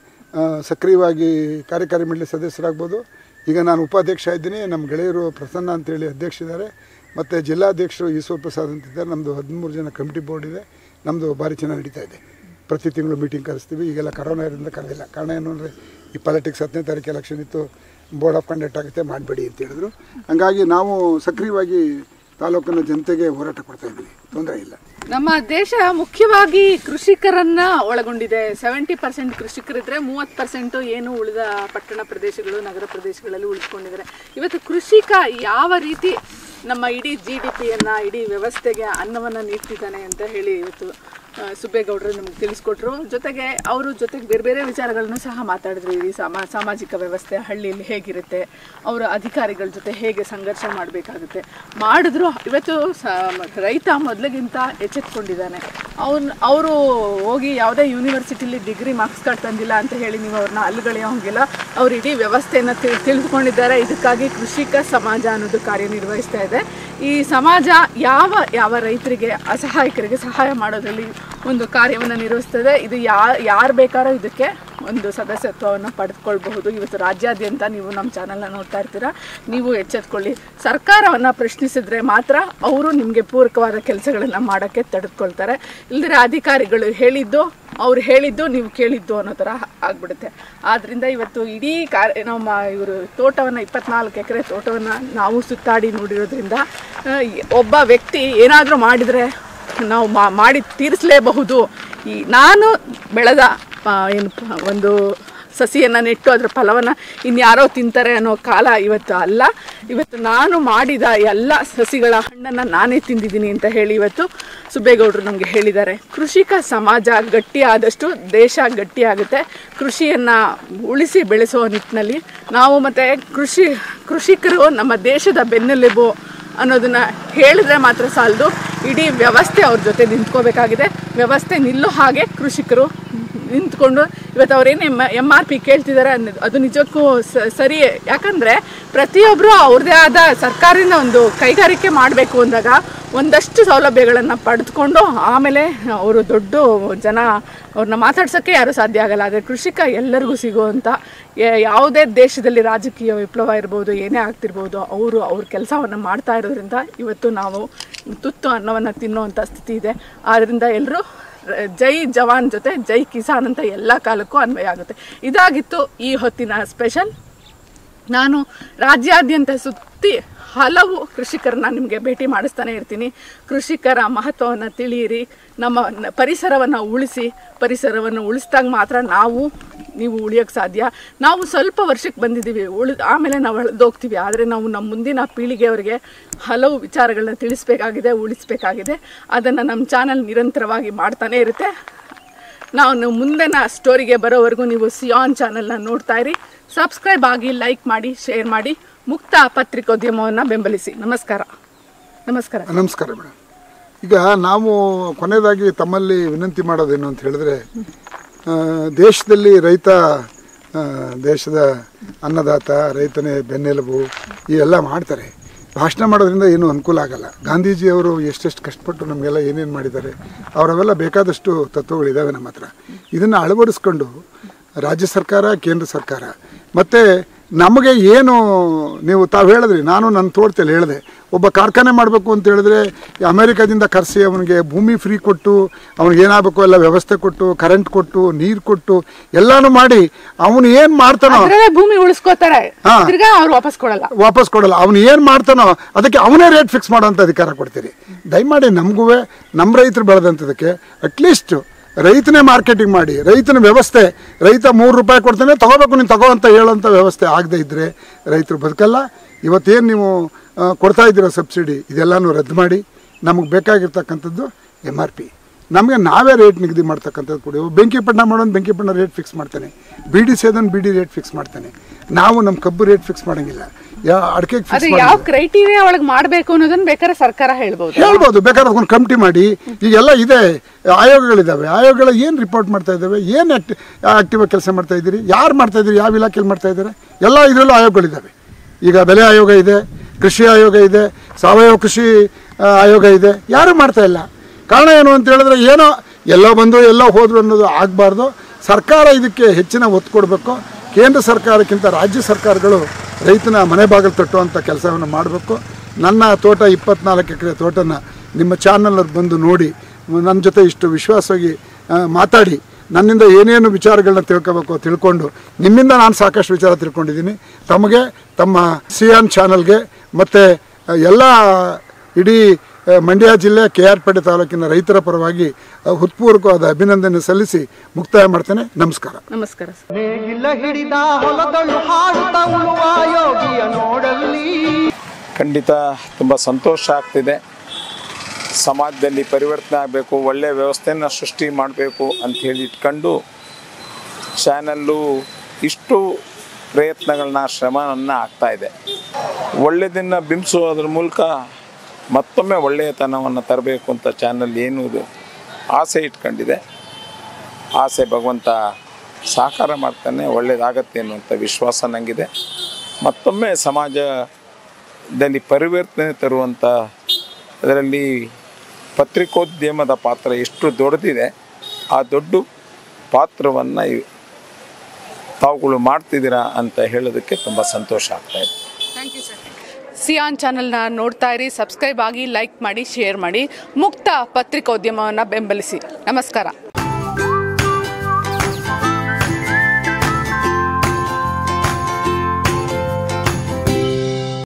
ಸಕ್ರಿಯವಾಗಿ ಕಾರ್ಯಕಾರಿ ಮಂಡಳಿ ಸದಸ್ಯರಾಗ್ಬೋದು ಈಗ ನಾನು ಉಪಾಧ್ಯಕ್ಷ ಇದ್ದೀನಿ ನಮ್ಮ ಗೆಳೆಯರು ಪ್ರಸನ್ನ ಅಂತೇಳಿ ಅಧ್ಯಕ್ಷರಿದ್ದಾರೆ ಮತ್ತು ಜಿಲ್ಲಾಧ್ಯಕ್ಷರು ಈಶ್ವರ್ ಪ್ರಸಾದ್ ಅಂತಿದ್ದಾರೆ ನಮ್ಮದು ಹದಿಮೂರು ಜನ ಕಮಿಟಿ ಬೋರ್ಡ್ ಇದೆ ನಮ್ಮದು ಭಾರಿ ಚೆನ್ನಾಗಿ ನಡೀತಾ ಇದೆ ಪ್ರತಿ ತಿಂಗಳು ಮೀಟಿಂಗ್ ಕರೆಸ್ತೀವಿ ಈಗೆಲ್ಲ ಕರೋನಾ ಇರೋದ್ರಿಂದ ಕರೆದಿಲ್ಲ ಕಾರಣ ಏನು ಅಂದರೆ ಈ ಪಾಲಿಟಿಕ್ಸ್ ಹತ್ತನೇ ತಾರೀಕು ಎಲೆಕ್ಷನ್ ಇತ್ತು ಬೋರ್ಡ್ ಆಫ್ ಕಂಡಕ್ಟ್ ಆಗುತ್ತೆ ಮಾಡಬೇಡಿ ಅಂತ ಹೇಳಿದ್ರು ಹಂಗಾಗಿ ನಾವು ಸಕ್ರಿಯವಾಗಿ ತಾಲೂಕಿನ ಜನತೆಗೆ ಹೋರಾಟ ಕೊಡ್ತಾ ಇದ್ದೀವಿ ತೊಂದರೆ ಇಲ್ಲ ನಮ್ಮ ದೇಶ ಮುಖ್ಯವಾಗಿ ಕೃಷಿಕರನ್ನ ಒಳಗೊಂಡಿದೆ ಸೆವೆಂಟಿ ಪರ್ಸೆಂಟ್ ಕೃಷಿಕರಿದ್ರೆ ಮೂವತ್ತು ಪರ್ಸೆಂಟ್ ಏನು ಉಳಿದ ಪಟ್ಟಣ ಪ್ರದೇಶಗಳು ನಗರ ಪ್ರದೇಶಗಳಲ್ಲಿ ಉಳಿದುಕೊಂಡಿದ್ದಾರೆ ಇವತ್ತು ಕೃಷಿಕ ಯಾವ ರೀತಿ ನಮ್ಮ ಇಡೀ ಜಿ ಡಿ ಪಿಯನ್ನು ಇಡೀ ವ್ಯವಸ್ಥೆಗೆ ಅನ್ನವನ್ನು ನೀಡ್ತಿದ್ದಾನೆ ಅಂತ ಹೇಳಿ ಇವತ್ತು ಆ, ಸುಬ್ಬೇಗೌಡರು ನಮ್ಗೆ ತಿಳಿಸ್ಕೊಟ್ರು ಜೊತೆಗೆ ಅವರು ಜೊತೆಗೆ ಬೇರೆ ಬೇರೆ ವಿಚಾರಗಳನ್ನು ಸಹ ಮಾತಾಡಿದ್ರು ಈ ಸಮ ಸಾಮಾಜಿಕ ವ್ಯವಸ್ಥೆ ಹಳ್ಳಿಯಲ್ಲಿ ಹೇಗಿರುತ್ತೆ ಅವರು ಅಧಿಕಾರಿಗಳ ಜೊತೆ ಹೇಗೆ ಸಂಘರ್ಷ ಮಾಡಬೇಕಾಗುತ್ತೆ ಮಾಡಿದ್ರು ಇವತ್ತು ಸ ರೈತ ಮೊದಲಿಗಿಂತ ಎಚ್ಚೆತ್ಕೊಂಡಿದ್ದಾನೆ ಅವನು ಅವರು ಹೋಗಿ ಯಾವುದೇ ಯೂನಿವರ್ಸಿಟಿಲಿ ಡಿಗ್ರಿ ಮಾರ್ಕ್ಸ್ ಕಾರ್ಡ್ ತಂದಿಲ್ಲ ಅಂತ ಹೇಳಿ ನೀವು ಅವ್ರನ್ನ ಅಲ್ಲುಗಳೆಯೋ ಹಂಗಿಲ್ಲ ಅವ್ರು ಇಡೀ ವ್ಯವಸ್ಥೆಯನ್ನು ತಿಳ್ ತಿಳಿದುಕೊಂಡಿದ್ದಾರೆ ಇದಕ್ಕಾಗಿ ಕೃಷಿಕ ಸಮಾಜ ಅನ್ನೋದು ಕಾರ್ಯನಿರ್ವಹಿಸ್ತಾ ಇದೆ ಈ ಸಮಾಜ ಯಾವ ಯಾವ ರೈತರಿಗೆ ಅಸಹಾಯಕರಿಗೆ ಸಹಾಯ ಮಾಡೋದ್ರಲ್ಲಿ ಒಂದು ಕಾರ್ಯವನ್ನು ನಿರ್ವಹಿಸ್ತದೆ ಇದು ಯಾ ಯಾರು ಬೇಕಾದ್ರೂ ಇದಕ್ಕೆ ಒಂದು ಸದಸ್ಯತ್ವವನ್ನು ಪಡೆದುಕೊಳ್ಬಹುದು ಇವತ್ತು ರಾಜ್ಯಾದ್ಯಂತ ನೀವು ನಮ್ಮ ಚಾನಲ್ನ ನೋಡ್ತಾ ಇರ್ತೀರಾ ನೀವು ಎಚ್ಚೆತ್ಕೊಳ್ಳಿ ಸರ್ಕಾರವನ್ನು ಪ್ರಶ್ನಿಸಿದ್ರೆ ಮಾತ್ರ ಅವರು ನಿಮಗೆ ಪೂರಕವಾದ ಕೆಲಸಗಳನ್ನು ಮಾಡೋಕ್ಕೆ ತಡೆದುಕೊಳ್ತಾರೆ ಇಲ್ದಿರ ಅಧಿಕಾರಿಗಳು ಹೇಳಿದ್ದು ಅವ್ರು ಹೇಳಿದ್ದು ನೀವು ಕೇಳಿದ್ದು ಅನ್ನೋ ಥರ ಆಗ್ಬಿಡುತ್ತೆ ಆದ್ದರಿಂದ ಇವತ್ತು ಇಡೀ ಕಾರ್ ನಮ್ಮ ಇವರು ತೋಟವನ್ನು ಇಪ್ಪತ್ನಾಲ್ಕು ಎಕರೆ ತೋಟವನ್ನು ನಾವು ಸುತ್ತಾಡಿ ನೋಡಿರೋದ್ರಿಂದ ಆ, ಒಬ್ಬ ವ್ಯಕ್ತಿ ಏನಾದರೂ ಮಾಡಿದರೆ ನಾವು ಮಾ- ಮಾಡಿ ತೀರಿಸಲೇಬಹುದು ಈ ನಾನು ಬೆಳೆದ ಆ, ಏನು ಪ- ಒಂದು ಸಸಿಯನ್ನು ನೆಟ್ಟು ಅದರ ಫಲವನ್ನು ಇನ್ಯಾರೋ ತಿಂತಾರೆ ಅನ್ನೋ ಕಾಲ ಇವತ್ತು ಅಲ್ಲ ಇವತ್ತು ನಾನು ಮಾಡಿದ ಎಲ್ಲ ಸಸಿಗಳ ಹಣ್ಣನ್ನು ನಾನೇ ತಿಂದಿದ್ದೀನಿ ಅಂತ ಹೇಳಿ ಇವತ್ತು ಸುಬ್ಬೇಗೌಡರು ನಮಗೆ ಹೇಳಿದ್ದಾರೆ ಕೃಷಿಕ ಸಮಾಜ ಗಟ್ಟಿಯಾದಷ್ಟು ದೇಶ ಗಟ್ಟಿಯಾಗುತ್ತೆ ಕೃಷಿಯನ್ನು ಉಳಿಸಿ ಬೆಳೆಸೋ ನಿಟ್ಟಿನಲ್ಲಿ ನಾವು ಮತ್ತು ಕೃಷಿ ಕೃಷಿಕರು ನಮ್ಮ ದೇಶದ ಬೆನ್ನೆಲುಬು ಅನ್ನೋದನ್ನ ಹೇಳಿದ್ರೆ ಮಾತ್ರ ಸಾಲದು ಇಡೀ ವ್ಯವಸ್ಥೆ ಅವ್ರ ಜೊತೆ ನಿಂತ್ಕೋಬೇಕಾಗಿದೆ ವ್ಯವಸ್ಥೆ ನಿಲ್ಲೋ ಹಾಗೆ ಕೃಷಿಕರು ನಿಂತ್ಕೊಂಡು ಇವತ್ತು ಅವ್ರೇನು ಎಮ್ ಎಮ್ ಆರ್ ಪಿ ಕೇಳ್ತಿದ್ದಾರೆ ಅನ್ನೋದು ಅದು ನಿಜಕ್ಕೂ ಸ- ಸರಿ ಯಾಕಂದರೆ ಪ್ರತಿಯೊಬ್ಬರು ಅವ್ರದ್ದೇ ಆದ ಸರ್ಕಾರದಿಂದ ಒಂದು ಕೈಗಾರಿಕೆ ಮಾಡಬೇಕು ಅಂದಾಗ ಒಂದಷ್ಟು ಸೌಲಭ್ಯಗಳನ್ನು ಪಡೆದುಕೊಂಡು ಆಮೇಲೆ ಅವರು ದೊಡ್ಡ ಜನ ಅವ್ರನ್ನ ಮಾತಾಡ್ಸೋಕ್ಕೆ ಯಾರೂ ಸಾಧ್ಯ ಆಗಲ್ಲ ಆದರೆ ಕೃಷಿಕ ಎಲ್ಲರಿಗೂ ಸಿಗುವಂಥ ಯಾ- ಯಾವುದೇ ದೇಶದಲ್ಲಿ ರಾಜಕೀಯ ವಿಪ್ಲವ ಇರ್ಬೋದು ಏನೇ ಆಗ್ತಿರ್ಬೋದು ಅವರು ಅವ್ರ ಕೆಲಸವನ್ನು ಮಾಡ್ತಾ ಇರೋದ್ರಿಂದ ಇವತ್ತು ನಾವು ತುತ್ತು ಅನ್ನವನ್ನು ತಿನ್ನುವಂಥ ಸ್ಥಿತಿ ಇದೆ ಆದ್ದರಿಂದ ಎಲ್ಲರೂ ಜೈ ಜವಾನ್ ಜೊತೆ ಜೈ ಕಿಸಾನ್ ಅಂತ ಎಲ್ಲ ಕಾಲಕ್ಕೂ ಅನ್ವಯ ಆಗುತ್ತೆ ಇದಾಗಿತ್ತು ಈ ಹೊತ್ತಿನ ಸ್ಪೆಷಲ್ ನಾನು ರಾಜ್ಯಾದ್ಯಂತ ಸುತ್ತಿ ಹಲವು ಕೃಷಿಕರನ್ನ ನಿಮಗೆ ಭೇಟಿ ಮಾಡಿಸ್ತಾನೆ ಇರ್ತೀನಿ ಕೃಷಿಕರ ಮಹತ್ವವನ್ನು ತಿಳಿಯಿರಿ ನಮ್ಮ ನ- ಪರಿಸರವನ್ನು ಉಳಿಸಿ ಪರಿಸರವನ್ನು ಉಳಿಸಿದಾಗ ಮಾತ್ರ ನಾವು ನೀವು ಉಳಿಯೋಕ್ಕೆ ಸಾಧ್ಯ ನಾವು ಸ್ವಲ್ಪ ವರ್ಷಕ್ಕೆ ಬಂದಿದ್ದೀವಿ ಉಳಿದು ಆಮೇಲೆ ನಾವು ಹೋಗ್ತೀವಿ ಆದರೆ ನಾವು ನಮ್ಮ ಮುಂದಿನ ಪೀಳಿಗೆಯವರಿಗೆ ಹಲವು ವಿಚಾರಗಳನ್ನ ತಿಳಿಸ್ಬೇಕಾಗಿದೆ ಉಳಿಸ್ಬೇಕಾಗಿದೆ ಅದನ್ನು ನಮ್ಮ ಚಾನಲ್ ನಿರಂತರವಾಗಿ ಮಾಡ್ತಾನೆ ಇರುತ್ತೆ ನಾವು ಮುಂದಿನ ಸ್ಟೋರಿಗೆ ಬರೋವರೆಗೂ ನೀವು ಸಿಯಾನ್ ಚಾನಲ್ನ ನೋಡ್ತಾ ಇರಿ ಸಬ್ಸ್ಕ್ರೈಬ್ ಆಗಿ ಲೈಕ್ ಮಾಡಿ ಶೇರ್ ಮಾಡಿ ಮುಕ್ತ ಪತ್ರಿಕೋದ್ಯಮವನ್ನು ಬೆಂಬಲಿಸಿ ನಮಸ್ಕಾರ ನಮಸ್ಕಾರ ನಮಸ್ಕಾರ ಮೇಡಮ್ ಈಗ ನಾವು ಕೊನೆಯದಾಗಿ ತಮ್ಮಲ್ಲಿ ವಿನಂತಿ ಮಾಡೋದೇನು ಅಂತ ಹೇಳಿದ್ರೆ ಆ, ದೇಶದಲ್ಲಿ ರೈತ ಆ, ದೇಶದ ಅನ್ನದಾತ ರೈತನೇ ಬೆನ್ನೆಲುಬು ಈ ಎಲ್ಲ ಮಾಡ್ತಾರೆ ಭಾಷಣ ಮಾಡೋದ್ರಿಂದ ಏನೂ ಅನುಕೂಲ ಆಗಲ್ಲ ಗಾಂಧೀಜಿಯವರು ಎಷ್ಟೆಷ್ಟು ಕಷ್ಟಪಟ್ಟು ನಮಗೆಲ್ಲ ಏನೇನು ಮಾಡಿದ್ದಾರೆ ಅವರವೆಲ್ಲ ಬೇಕಾದಷ್ಟು ತತ್ವಗಳಿದ್ದಾವೆ ನಮ್ಮ ಹತ್ರ ಇದನ್ನು ಅಳವಡಿಸ್ಕೊಂಡು ರಾಜ್ಯ ಸರ್ಕಾರ ಕೇಂದ್ರ ಸರ್ಕಾರ ಮತ್ತು ನಮಗೆ ಏನು ನೀವು ತಾವು ಹೇಳಿದ್ರಿ ನಾನು ನನ್ನ ತೋಟದಲ್ಲಿ ಹೇಳಿದೆ ಒಬ್ಬ ಕಾರ್ಖಾನೆ ಮಾಡಬೇಕು ಅಂತ ಹೇಳಿದ್ರೆ ಈ ಅಮೆರಿಕದಿಂದ ಕರೆಸಿ ಅವನಿಗೆ ಭೂಮಿ ಫ್ರೀ ಕೊಟ್ಟು ಅವ್ನಿಗೆ ಏನಾಗಬೇಕು ಎಲ್ಲ ವ್ಯವಸ್ಥೆ ಕೊಟ್ಟು ಕರೆಂಟ್ ಕೊಟ್ಟು ನೀರು ಕೊಟ್ಟು ಎಲ್ಲಾನು ಮಾಡಿ ಅವನು ಏನು ಮಾಡ್ತಾನೋ ಅದ್ರಲ್ಲೇ ಭೂಮಿ ಉಳಿಸ್ಕೋತಾರೆ ಹಾ. ತಿರ್ಗಾ ಅವ್ರು ವಾಪಸ್ ಕೊಡಲ್ಲ ವಾಪಸ್ ಕೊಡಲ್ಲ ಅವನು ಏನು ಮಾಡ್ತಾನೋ ಅದಕ್ಕೆ ಅವನೇ ರೇಟ್ ಫಿಕ್ಸ್ ಮಾಡೋಂಥ ಅಧಿಕಾರ ಕೊಡ್ತೀರಿ ದಯಮಾಡಿ ನಮಗೂ ನಮ್ಮ ರೈತರು ಬೆಳೆದಂಥದಕ್ಕೆ ಅಟ್ಲೀಸ್ಟ್ ರೈತನೇ ಮಾರ್ಕೆಟಿಂಗ್ ಮಾಡಿ ರೈತನ ವ್ಯವಸ್ಥೆ ರೈತ ಮೂರು ರೂಪಾಯಿ ಕೊಡ್ತಾನೆ ತಗೋಬೇಕು ನೀನು ತಗೋ ಅಂತ ಹೇಳೋಂಥ ವ್ಯವಸ್ಥೆ ಆಗದೆ ಇದ್ದರೆ ರೈತರು ಬದುಕಲ್ಲ ಇವತ್ತೇನು ನೀವು ಆ, ಕೊಡ್ತಾ ಇದ್ದೀರೋ ಸಬ್ಸಿಡಿ ಇದೆಲ್ಲನೂ ರದ್ದು ಮಾಡಿ ನಮಗೆ ಬೇಕಾಗಿರ್ತಕ್ಕಂಥದ್ದು ಎಮ್ ಆರ್ ಪಿ ನಮಗೆ ನಾವೇ ರೇಟ್ ನಿಗದಿ ಮಾಡ್ತಕ್ಕಂಥದ್ದು ಕೊಡಿ ಬೆಂಕಿ ಪಣ್ಣ ಮಾಡೋನು ಬೆಂಕಿ ಪಣ್ಣ ರೇಟ್ ಫಿಕ್ಸ್ ಮಾಡ್ತಾನೆ ಬಿಡಿ ಸೇದನ್ ಬಿಡಿ ರೇಟ್ ಫಿಕ್ಸ್ ಮಾಡ್ತಾನೆ ನಾವು ನಮ್ಮ ಕಬ್ಬು ರೇಟ್ ಫಿಕ್ಸ್ ಮಾಡಂಗಿಲ್ಲ ಯಾ ಅಡಿಕೆಗೆ ಅದು ಫಿಕ್ಸ್ ಯಾವ ಕ್ರೈಟೀರಿಯಾ ಒಳಗೆ ಮಾಡ್ಬೇಕು ಅನ್ನೋದನ್ನ ಬೇಕಾದ್ರೆ ಸರ್ಕಾರ ಹೇಳ್ಬೋದು ಹೇಳ್ಬೋದು ಬೇಕಾದ್ರೆ ಅದೊಂದು ಕಮಿಟಿ ಮಾಡಿ ಈಗೆಲ್ಲ ಇದೆ ಆಯೋಗಗಳಿದ್ದಾವೆ ಆಯೋಗಗಳ ಏನು ರಿಪೋರ್ಟ್ ಮಾಡ್ತಾ ಇದ್ದಾವೆ ಏನು ಆಕ್ಟಿ ಆಕ್ಟಿವ್ ಕೆಲಸ ಮಾಡ್ತಾ ಇದ್ದೀರಿ ಯಾರು ಮಾಡ್ತಾ ಇದ್ದೀರಿ ಯಾವ ಇಲಾಖೆಯಲ್ಲಿ ಮಾಡ್ತಾ ಇದ್ದಾರೆ ಎಲ್ಲ ಇದರಲ್ಲೂ ಆಯೋಗಗಳಿದ್ದಾವೆ ಈಗ ಬೆಲೆ ಆಯೋಗ ಇದೆ ಕೃಷಿ ಆಯೋಗ ಇದೆ ಸಾವಯವ ಕೃಷಿ ಆ, ಆಯೋಗ ಇದೆ ಯಾರು ಮಾಡ್ತಾ ಇಲ್ಲ ಕಾರಣ ಏನು ಅಂತ ಹೇಳಿದ್ರೆ ಏನೋ ಎಲ್ಲೋ ಬಂದು ಎಲ್ಲೋ ಹೋದ್ರು ಅನ್ನೋದು ಆಗಬಾರ್ದು ಸರ್ಕಾರ ಇದಕ್ಕೆ ಹೆಚ್ಚಿನ ಒತ್ತು ಕೊಡಬೇಕು ಕೇಂದ್ರ ಸರ್ಕಾರಕ್ಕಿಂತ ರಾಜ್ಯ ಸರ್ಕಾರಗಳು ರೈತನ ಮನೆ ಬಾಗಿಲು ತಟ್ಟುವಂಥ ಕೆಲಸವನ್ನು ಮಾಡಬೇಕು ನನ್ನ ತೋಟ ಇಪ್ಪತ್ನಾಲ್ಕು ಎಕರೆ ತೋಟನ ನಿಮ್ಮ ಚಾನಲ್ ಬಂದು ನೋಡಿ ನನ್ನ ಜೊತೆ ಇಷ್ಟು ವಿಶ್ವಾಸವಾಗಿ ಆ, ಮಾತಾಡಿ ನನ್ನಿಂದ ಏನೇನು ವಿಚಾರಗಳನ್ನ ತಿಳ್ಕೋಬೇಕು ತಿಳ್ಕೊಂಡು ನಿಮ್ಮಿಂದ ನಾನು ಸಾಕಷ್ಟು ವಿಚಾರ ತಿಳ್ಕೊಂಡಿದ್ದೀನಿ ತಮಗೆ ತಮ್ಮ ಸಿಯಾನ್ ಚಾನಲ್ಗೆ ಮತ್ತು ಎಲ್ಲ ಇಡೀ ಆ, ಮಂಡ್ಯ ಜಿಲ್ಲೆ ಕೆ ಆರ್ ಪೇಟೆ ತಾಲೂಕಿನ ರೈತರ ಪರವಾಗಿ ಆ, ಹೃತ್ಪೂರ್ವಕವಾದ ಅಭಿನಂದನೆ ಸಲ್ಲಿಸಿ ಮುಕ್ತಾಯ ಮಾಡ್ತೇನೆ ನಮಸ್ಕಾರ ನಮಸ್ಕಾರ ಸರ್ ನೇಗಿಲ ಹಿಡಿದ ಹೊಲದಳು ಹಾಡುತ್ತ ಉಳುವ ಯೋಗಿಯ ನೋಡಲ್ಲಿ ಖಂಡಿತ ತುಂಬ ಸಂತೋಷ ಆಗ್ತಿದೆ ಸಮಾಜದಲ್ಲಿ ಪರಿವರ್ತನೆ ಆಗಬೇಕು ಒಳ್ಳೆಯ ವ್ಯವಸ್ಥೆಯನ್ನು ಸೃಷ್ಟಿ ಮಾಡಬೇಕು ಅಂಥೇಳಿ ಇಟ್ಕೊಂಡು ಚಾನಲ್ಲು ಇಷ್ಟು ಪ್ರಯತ್ನಗಳನ್ನ ಶ್ರಮವನ್ನು ಆಗ್ತಾಯಿದೆ ಒಳ್ಳೆಯದನ್ನು ಬಿಂಬಿಸೋದ್ರ ಮೂಲಕ ಮತ್ತೊಮ್ಮೆ ಒಳ್ಳೆಯತನವನ್ನು ತರಬೇಕು ಅಂತ ಚಾನಲ್ ಏನು ಇದು ಆಸೆ ಇಟ್ಕೊಂಡಿದೆ ಆಸೆ ಭಗವಂತ ಸಹಕಾರ ಮಾಡ್ತಾನೆ ಒಳ್ಳೆಯದಾಗತ್ತೆ ಅನ್ನುವಂಥ ವಿಶ್ವಾಸ ನನಗಿದೆ ಮತ್ತೊಮ್ಮೆ ಸಮಾಜದಲ್ಲಿ ಪರಿವರ್ತನೆ ತರುವಂಥ ಅದರಲ್ಲಿ ಪತ್ರಿಕೋದ್ಯಮದ ಪಾತ್ರ ಎಷ್ಟು ದೊಡ್ಡದಿದೆ ಆ ದೊಡ್ಡ ಪಾತ್ರವನ್ನು ತಾವುಗಳು ಮಾಡ್ತಿದ್ದೀರಾ ಅಂತ ಹೇಳೋದಕ್ಕೆ ತುಂಬ ಸಂತೋಷ ಆಗ್ತಾಯಿದೆ ಸಿಯಾನ್ ಚಾನಲ್ನ ನೋಡ್ತಾ ಇರಿ ಸಬ್ಸ್ಕ್ರೈಬ್ ಆಗಿ ಲೈಕ್ ಮಾಡಿ ಶೇರ್ ಮಾಡಿ ಮುಕ್ತ ಪತ್ರಿಕೋದ್ಯಮವನ್ನು ಬೆಂಬಲಿಸಿ ನಮಸ್ಕಾರ